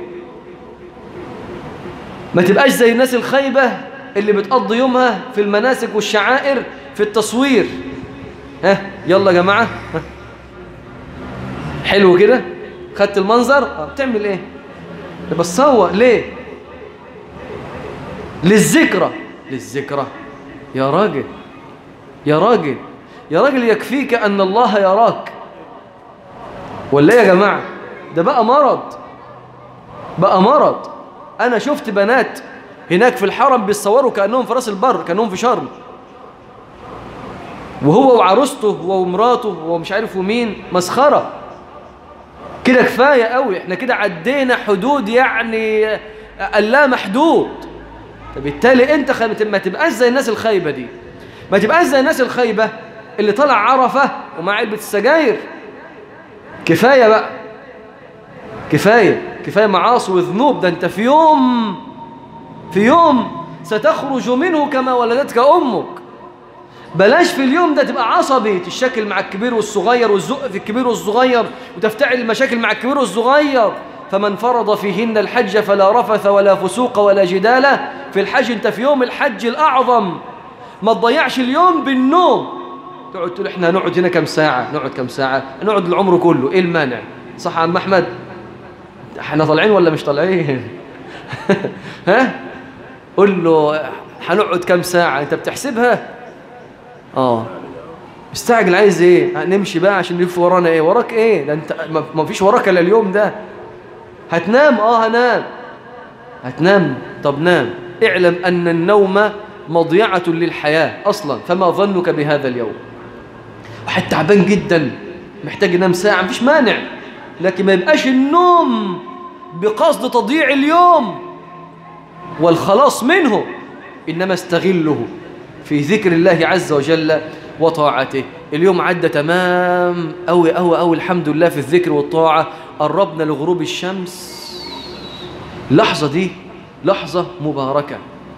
ما تبقاش زي الناس الخيبة اللي بتقضي يومها في المناسك والشعائر في التصوير ها يلا يا جماعة ها. حلو كده خدت المنظر اه بتعمل ايه بتصور ليه للذكرى للذكرى يا راجل يا راجل يا راجل يكفيك أن الله يراك ولا ايه يا جماعة ده بقى مرض بقى مرض أنا شفت بنات هناك في الحرم بيتصوروا كأنهم في راس البر كأنهم في شرم وهو وعروسته هو ومراته هو مش عارف ومين مسخرة كده كفاية قوي احنا كده عدينا حدود يعني اللا محدود فبالتالي انت خ... ما تبقاش زي الناس الخايبة دي ما تبقاش زي الناس الخايبة اللي طلع عرفة ومع علبة السجاير كفاية بقى كفاية كفاية معاصي وذنوب ده انت في يوم في يوم ستخرج منه كما ولدتك أمك بلاش في اليوم ده تبقى عصبي تشكل مع الكبير والصغير والزق في الكبير والصغير وتفتعل المشاكل مع الكبير والصغير فمن فرض فيهن الحج فلا رفث ولا فسوق ولا جدال في الحج انت في يوم الحج الأعظم ما تضيعش اليوم بالنوم تقعد تقول احنا هنقعد هنا كم ساعة نقعد كم ساعة نقعد العمر كله ايه المانع صح يا عم احمد احنا طالعين ولا مش طالعين ها قول له هنقعد كم ساعة انت بتحسبها اه مستعجل عايز ايه نمشي بقى عشان نلف ورانا ايه وراك ايه ده انت ما فيش وراك الا اليوم ده هتنام اه هنام هتنام طب نام اعلم أن النوم مضيعة للحياة أصلا فما ظنك بهذا اليوم واحد تعبان جدا محتاج ينام ساعة مفيش مانع لكن ما يبقاش النوم بقصد تضييع اليوم والخلاص منه إنما استغله في ذكر الله عز وجل وطاعته اليوم عدى تمام أوي أوي أوي الحمد لله في الذكر والطاعة قربنا لغروب الشمس اللحظة دي لحظة مباركة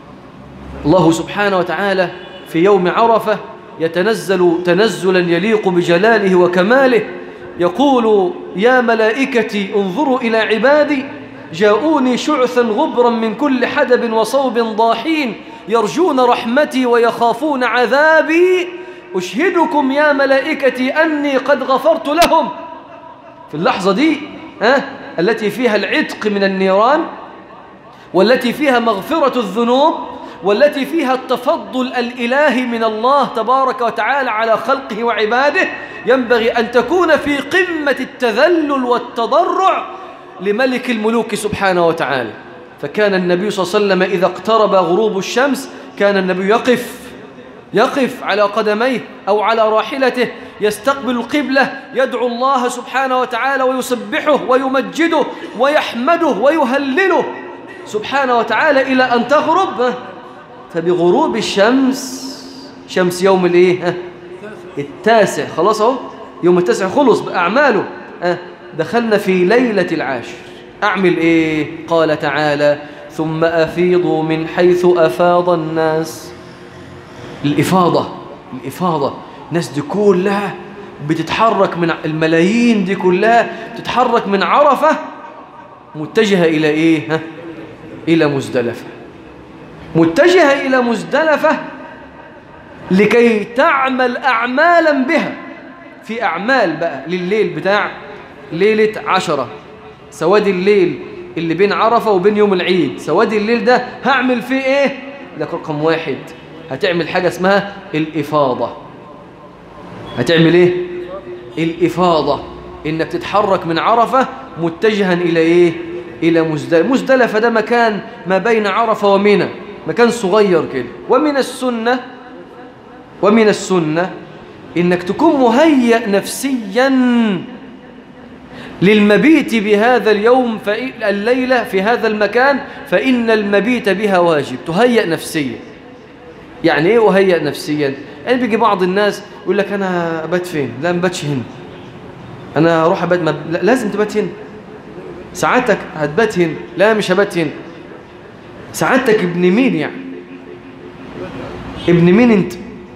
الله سبحانه وتعالى في يوم عرفة يتنزل تنزلا يليق بجلاله وكماله يقول يا ملائكتي انظروا إلى عبادي جاءوني شعثا غبرا من كل حدب وصوب ضاحين يرجون رحمتي ويخافون عذابي أشهدكم يا ملائكتي أني قد غفرت لهم في اللحظة دي ها التي فيها العتق من النيران والتي فيها مغفرة الذنوب والتي فيها التفضل الإلهي من الله تبارك وتعالى على خلقه وعباده ينبغي أن تكون في قمة التذلل والتضرع لملك الملوك سبحانه وتعالى فكان النبي صلى الله عليه وسلم إذا اقترب غروب الشمس كان النبي يقف يقف على قدميه أو على راحلته يستقبل القبلة يدعو الله سبحانه وتعالى ويسبحه ويمجده ويحمده ويهلله سبحانه وتعالى إلى أن تغرب فبغروب الشمس شمس يوم الايه التاسع خلاص اهو يوم التاسع خلص بأعماله دخلنا في ليلة العاشر أعمل إيه قال تعالى ثم أفيضوا من حيث أفاض الناس الإفاضة الإفاضة الناس دي كلها بتتحرك من الملايين دي كلها بتتحرك من عرفة متجهة إلى إيه ها؟ إلى مزدلفة متجهة إلى مزدلفة لكي تعمل أعمالا بها في أعمال بقى لليل بتاع ليلة عشرة سواد الليل اللي بين عرفة وبين يوم العيد سواد الليل ده هعمل فيه ايه ده رقم واحد هتعمل حاجة اسمها الإفاضة هتعمل ايه الإفاضة انك تتحرك من عرفة متجها الى ايه الى مزدلفة مزدلفة ده مكان ما بين عرفة ومنى مكان صغير كده ومن السنة ومن السنة انك تكون مهيأ نفسيا للمبيت بهذا اليوم الليلة في هذا المكان فإن المبيت بها واجب تهيأ نفسيا يعني ايه وهيأ نفسيا يعني بيجي بعض الناس يقول لك انا ابات فين لا ما باتش هنا انا اروح ابات ما... لا لازم تبات هنا ساعتك هتبات هنا لا مش هبات هنا سعادتك ابن مين يعني ابن مين انت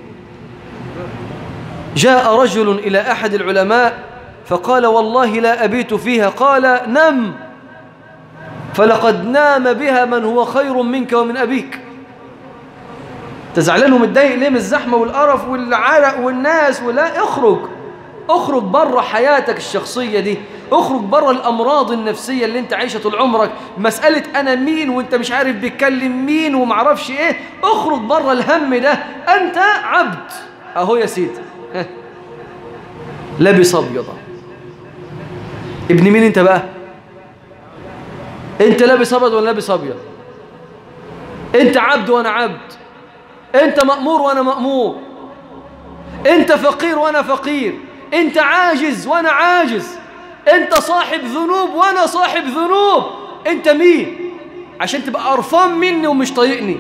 جاء رجل إلى أحد العلماء فقال والله لا أبيت فيها قال نم فلقد نام بها من هو خير منك ومن أبيك تزعلان ومتضايق ليه من الزحمة والقرف والعرق والناس ولا اخرج اخرج بره حياتك الشخصية دي اخرج بره الأمراض النفسية اللي انت عايشة طول عمرك مسألة أنا مين وانت مش عارف بيتكلم مين ومعرفش ايه اخرج بره الهم ده انت عبد اهو يا سيدي لابس ابيض ابن مين انت بقى انت لابس ابيض ولا لابس ابيض انت عبد وانا عبد انت مأمور وانا مأمور انت فقير وانا فقير انت عاجز وانا عاجز انت صاحب ذنوب وانا صاحب ذنوب انت مين عشان تبقى قرفان مني ومش طايقني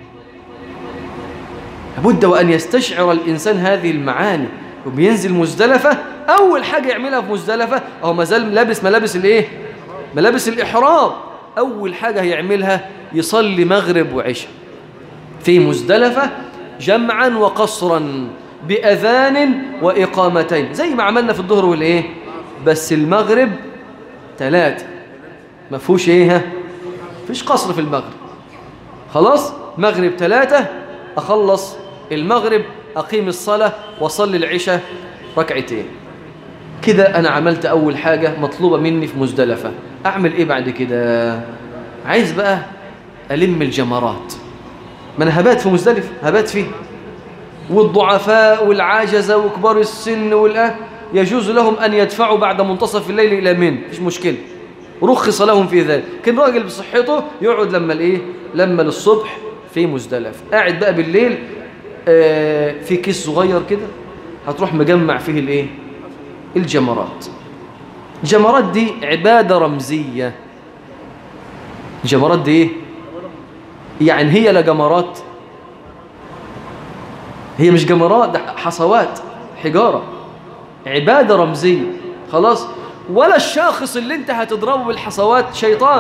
لابد وان يستشعر الانسان هذه المعاني وبينزل مزدلفة أول حاجة يعملها في مزدلفة أو ما زال لابس ملابس الإيه؟ ملابس الإحرام أول حاجة هيعملها يصلي مغرب وعشاء في مزدلفة جمعا وقصرا بأذان وإقامتين زي ما عملنا في الظهر والإيه؟ بس المغرب ثلاثة ما فيهوش إيه ها؟ فيش قصر في المغرب خلاص مغرب ثلاثة أخلص المغرب أقيم الصلاة وصلي العشاء ركعتين كده أنا عملت أول حاجة مطلوبة مني في مزدلفة أعمل إيه بعد كده عايز بقى ألم الجمرات ما أنا هبات في مزدلفة هبات فيه والضعفاء والعاجزة وكبار السن والأه يجوز لهم أن يدفعوا بعد منتصف الليل إلى من مفيش مشكلة رخص لهم في ذلك كان راجل بصحته يقعد لما الايه لما للصبح في مزدلف قاعد بقى بالليل آه في كيس صغير كده هتروح مجمع فيه الايه الجمرات الجمرات دي عبادة رمزية الجمرات دي ايه يعني هي لا جمرات هي مش جمرات ده حصوات حجارة عبادة رمزية خلاص ولا الشاخص اللي انت هتضربه بالحصوات شيطان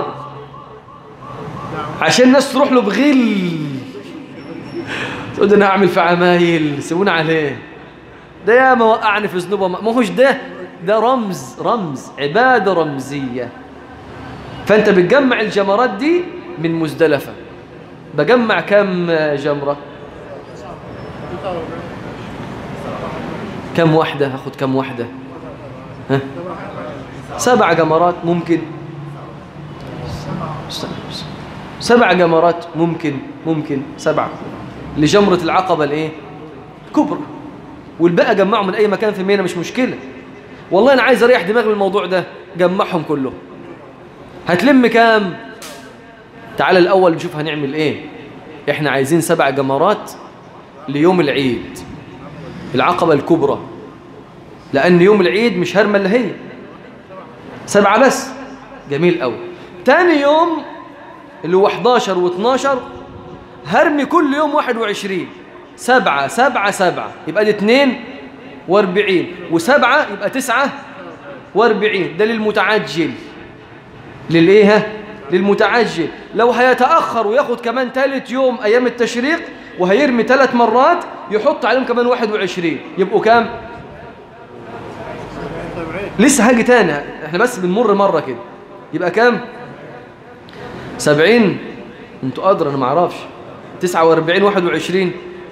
عشان الناس تروح له بغل تقول ده انا هعمل في عمايل سيبونا عليه ده يا ما وقعني في ذنوبه ما هوش ده ده رمز رمز عبادة رمزية فانت بتجمع الجمرات دي من مزدلفة بجمع كم جمرة كم واحدة هاخد كم واحدة ها سبع جمرات ممكن سبع جمرات ممكن ممكن سبعة لجمرة العقبة الايه الكبرى والباقي جمعه من اي مكان في مينا مش مشكلة والله انا عايز اريح دماغي من الموضوع ده جمعهم كلهم هتلم كام تعال الاول نشوف هنعمل ايه احنا عايزين سبع جمرات ليوم العيد العقبة الكبرى لأن يوم العيد مش هرمة اللي هي سبعة بس جميل قوي تاني يوم اللي هو 11 و12 هرمي كل يوم 21 سبعة سبعة سبعة يبقى دي اتنين واربعين وسبعة يبقى تسعة واربعين ده للمتعجل للإيه للمتعجل لو هيتأخر وياخد كمان ثالث يوم أيام التشريق وهيرمي ثلاث مرات يحط عليهم كمان 21 يبقوا كام لسه هاجي تاني احنا بس بنمر مرة كده يبقى كام 70 انتوا قادر انا ما اعرفش 49 21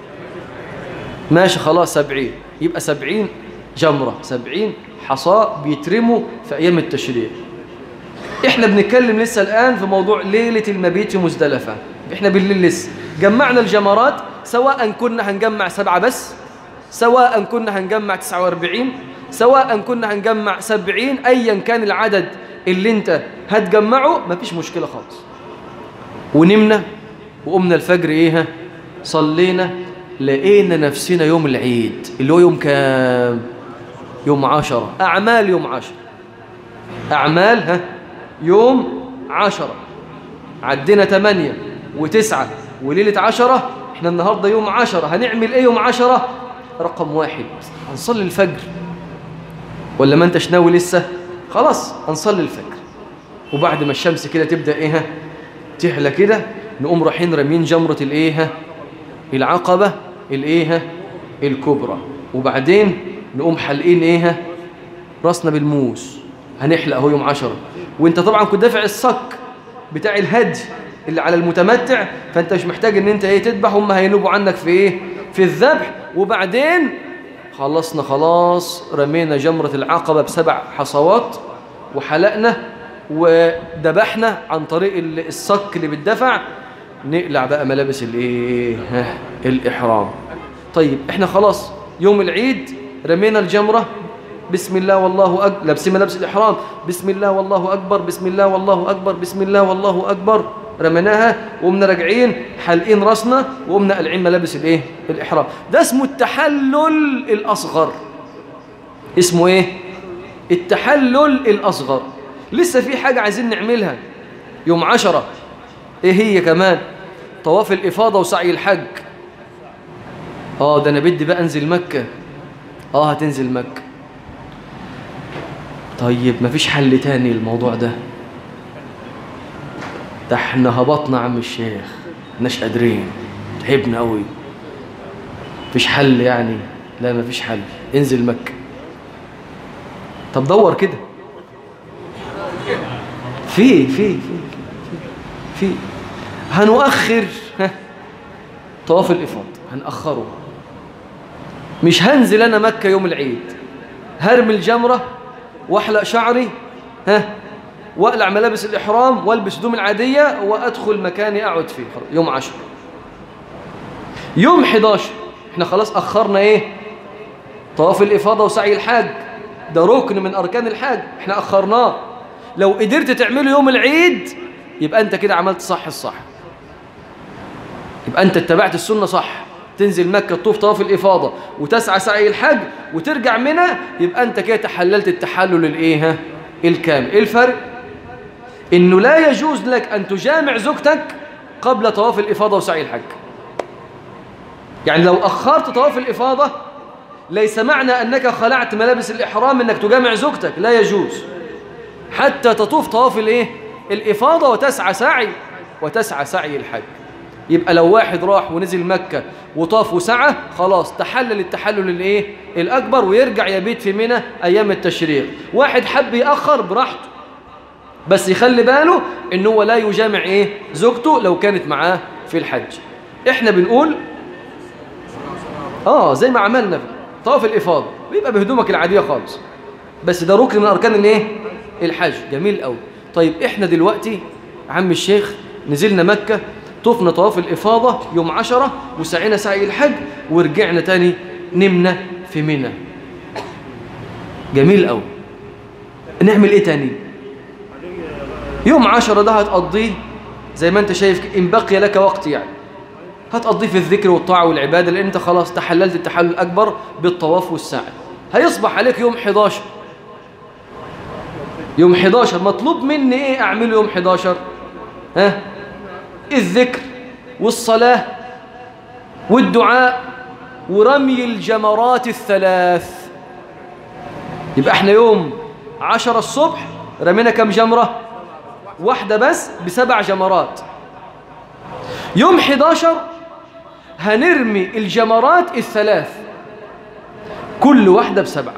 ماشي خلاص 70 يبقى 70 جمرة 70 حصاء بيترموا في ايام التشريق احنا بنتكلم لسه الان في موضوع ليلة المبيت في مزدلفة احنا بالليل لسه جمعنا الجمرات سواء كنا هنجمع سبعة بس سواء كنا هنجمع 49 سواء كنا هنجمع 70 ايا كان العدد اللي انت هتجمعه مفيش مشكلة خالص ونمنا وقمنا الفجر ايه صلينا لقينا نفسنا يوم العيد اللي هو يوم كام يوم عشرة أعمال يوم عشرة أعمال ها يوم عشرة عدينا تمانية وتسعة وليلة عشرة احنا النهاردة يوم عشرة هنعمل ايه يوم عشرة رقم واحد هنصلي الفجر ولا ما انتش ناوي لسه خلاص هنصلي الفجر وبعد ما الشمس كده تبدأ ايه تحلى كده نقوم رايحين رامين جمرة الايه العقبة الايه الكبرى وبعدين نقوم حلقين ايه راسنا بالموس هنحلق اهو يوم عشرة وانت طبعا كنت دافع الصك بتاع الهدي اللي على المتمتع فانت مش محتاج ان انت ايه تذبح هم هينوبوا عنك في ايه في الذبح وبعدين خلصنا خلاص رمينا جمرة العقبة بسبع حصوات وحلقنا وذبحنا عن طريق الصك اللي بيدفع نقلع بقى ملابس الايه الاحرام طيب احنا خلاص يوم العيد رمينا الجمرة بسم الله والله أكبر لابسين ملابس الإحرام بسم الله والله أكبر بسم الله والله أكبر بسم الله والله أكبر رميناها وقمنا راجعين حالقين راسنا وقمنا قلعين ملابس الايه الإحرام ده اسمه التحلل الأصغر اسمه ايه التحلل الأصغر لسه في حاجة عايزين نعملها يوم عشرة ايه هي كمان طواف الإفاضة وسعي الحج اه ده انا بدي بقى انزل مكة اه هتنزل مكة طيب مفيش حل تاني للموضوع ده ده احنا هبطنا عم الشيخ مش قادرين تعبنا قوي مفيش حل يعني لا مفيش حل انزل مكة طب دور كده في في في في هنؤخر طواف الإفاضة هنأخره مش هنزل أنا مكة يوم العيد هرمي الجمرة واحلق شعري ها واقلع ملابس الإحرام والبس هدوم العادية وأدخل مكاني أقعد فيه يوم عشر يوم 11 احنا خلاص أخرنا ايه طواف الإفاضة وسعي الحاج ده ركن من أركان الحاج احنا أخرناه لو قدرت تعمله يوم العيد يبقى أنت كده عملت صح الصح يبقى أنت اتبعت السنة صح تنزل مكة تطوف طواف الإفاضة وتسعى سعي الحج وترجع منها يبقى أنت كده تحللت التحلل الإيه ها؟ الكامل إيه الفرق؟ إنه لا يجوز لك أن تجامع زوجتك قبل طواف الإفاضة وسعي الحج يعني لو أخرت طواف الإفاضة ليس معنى أنك خلعت ملابس الإحرام أنك تجامع زوجتك لا يجوز حتى تطوف طواف الإيه؟ الإفاضة وتسعى سعي وتسعى سعي الحج يبقى لو واحد راح ونزل مكة وطاف وسعى خلاص تحلل التحلل الايه الأكبر ويرجع يبيت في منى أيام التشريق واحد حب يأخر براحته بس يخلي باله ان هو لا يجامع ايه زوجته لو كانت معاه في الحج احنا بنقول اه زي ما عملنا في طواف الإفاضة بيبقى بهدومك العادية خالص بس ده ركن من أركان الايه الحج جميل قوي طيب احنا دلوقتي عم الشيخ نزلنا مكة طفنا طواف الإفاضة يوم عشرة وسعينا سعي الحج ورجعنا تاني نمنا في منى جميل قوي نعمل ايه تاني يوم عشرة ده هتقضيه زي ما انت شايف إن بقي لك وقت يعني هتقضيه في الذكر والطاعة والعبادة لأن انت خلاص تحللت التحلل الأكبر بالطواف والسعي هيصبح عليك يوم 11 يوم 11 مطلوب مني ايه اعمله يوم 11 ها الذكر والصلاة والدعاء ورمي الجمرات الثلاث يبقى احنا يوم 10 الصبح رمينا كم جمرة واحدة بس بسبع جمرات يوم 11 هنرمي الجمرات الثلاث كل واحدة بسبعة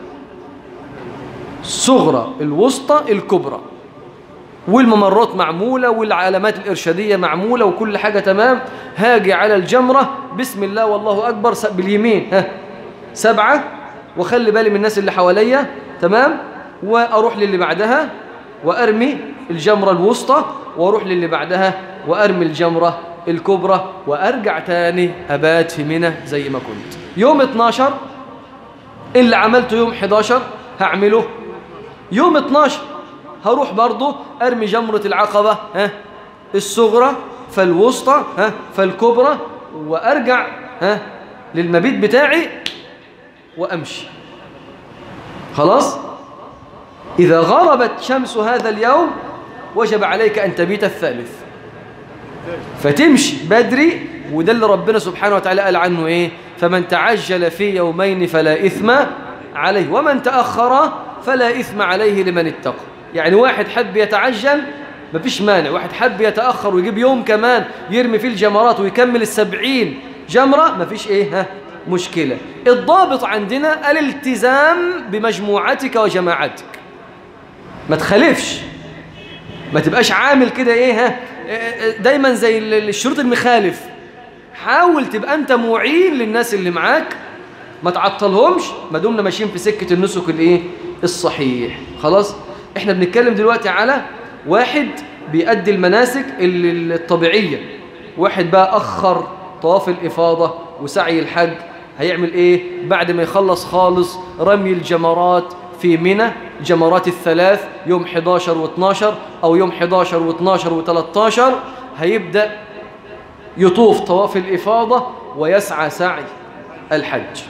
الصغرى الوسطى الكبرى والممرات معمولة والعلامات الإرشادية معمولة وكل حاجة تمام هاجي على الجمرة بسم الله والله أكبر باليمين ها سبعة وخلي بالي من الناس اللي حواليا تمام وأروح للي بعدها وأرمي الجمرة الوسطى وأروح للي بعدها وأرمي الجمرة الكبرى وأرجع تاني أبات في منى زي ما كنت يوم 12 اللي عملته يوم 11 هعمله يوم 12 هروح برضه أرمي جمرة العقبة ها الصغرى فالوسطى ها فالكبرى وأرجع ها للمبيت بتاعي وأمشي خلاص إذا غربت شمس هذا اليوم وجب عليك أن تبيت الثالث فتمشي بدري وده اللي ربنا سبحانه وتعالى قال عنه إيه فمن تعجل في يومين فلا إثم عليه ومن تأخر فلا إثم عليه لمن اتقى يعني واحد حب يتعجل مفيش مانع واحد حب يتأخر ويجيب يوم كمان يرمي فيه الجمرات ويكمل السبعين جمرة مفيش ايه ها مشكلة الضابط عندنا الالتزام بمجموعتك وجماعتك ما تخالفش ما تبقاش عامل كده ايه ها دايما زي الشروط المخالف حاول تبقى انت معين للناس اللي معاك ما تعطلهمش ما دمنا ماشيين في سكة النسك الايه الصحيح خلاص احنا بنتكلم دلوقتي على واحد بيأدي المناسك الطبيعية واحد بقى أخر طواف الإفاضة وسعي الحج هيعمل إيه بعد ما يخلص خالص رمي الجمرات في منى جمرات الثلاث يوم 11 و12 أو يوم 11 و12 و13 هيبدأ يطوف طواف الإفاضة ويسعى سعي الحج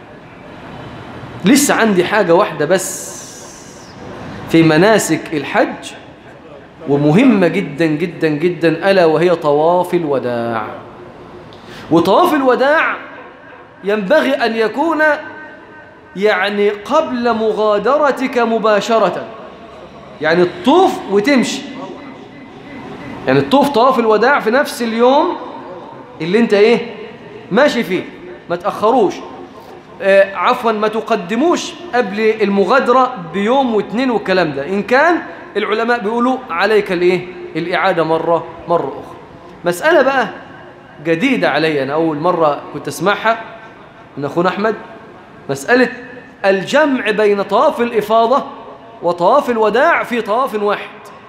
لسه عندي حاجة واحدة بس في مناسك الحج ومهمة جدا جدا جدا ألا وهي طواف الوداع وطواف الوداع ينبغي أن يكون يعني قبل مغادرتك مباشرة يعني الطوف وتمشي يعني الطوف طواف الوداع في نفس اليوم اللي انت ايه ماشي فيه ما تأخروش آه عفوا ما تقدموش قبل المغادرة بيوم واثنين والكلام ده إن كان العلماء بيقولوا عليك الايه الإعادة مرة مرة أخرى مسألة بقى جديدة علي أنا أول مرة كنت أسمعها من أخونا أحمد مسألة الجمع بين طواف الإفاضة وطواف الوداع في طواف واحد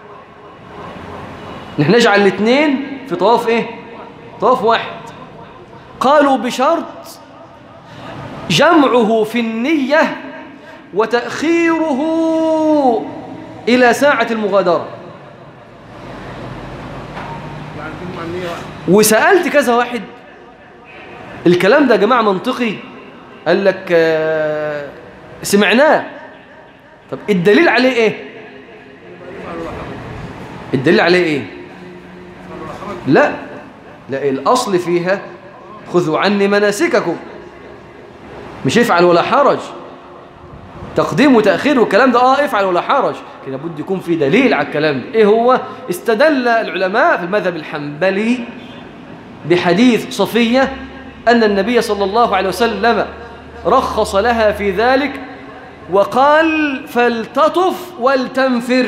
نحن نجعل الاثنين في طواف إيه طواف واحد قالوا بشرط جمعه في النية وتأخيره إلى ساعة المغادرة وسألت كذا واحد الكلام ده يا جماعة منطقي قال لك آه، سمعناه طب الدليل عليه ايه الدليل عليه ايه لا لا الأصل فيها خذوا عني مناسككم مش افعل ولا حرج تقديم وتأخير والكلام ده اه افعل ولا حرج كده بد يكون في دليل على الكلام ده ايه هو استدل العلماء في المذهب الحنبلي بحديث صفية أن النبي صلى الله عليه وسلم رخص لها في ذلك وقال فلتطف ولتنفر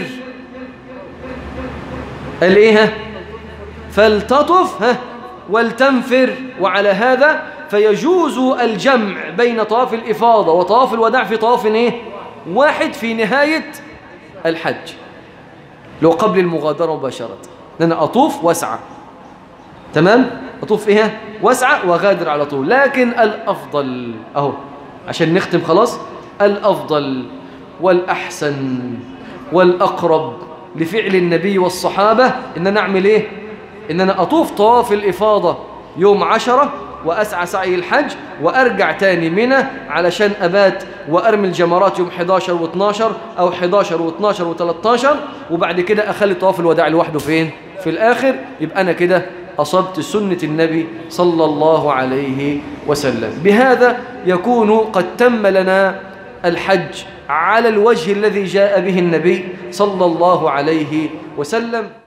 قال ايه ها فلتطف ها ولتنفر وعلى هذا فيجوز الجمع بين طواف الإفاضة وطواف الوداع في طواف ايه واحد في نهاية الحج لو قبل المغادرة مباشرة لأن أطوف واسعة تمام أطوف إيه واسعة وغادر على طول لكن الأفضل أهو عشان نختم خلاص الأفضل والأحسن والأقرب لفعل النبي والصحابة إن نعمل إيه إن أنا أطوف طواف الإفاضة يوم عشرة وأسعى سعي الحج وأرجع تاني منى علشان أبات وأرمي الجمرات يوم 11 و12 أو 11 و12 و13 وبعد كده أخلي طواف الوداع لوحده فين في الآخر يبقى أنا كده أصبت سنة النبي صلى الله عليه وسلم بهذا يكون قد تم لنا الحج على الوجه الذي جاء به النبي صلى الله عليه وسلم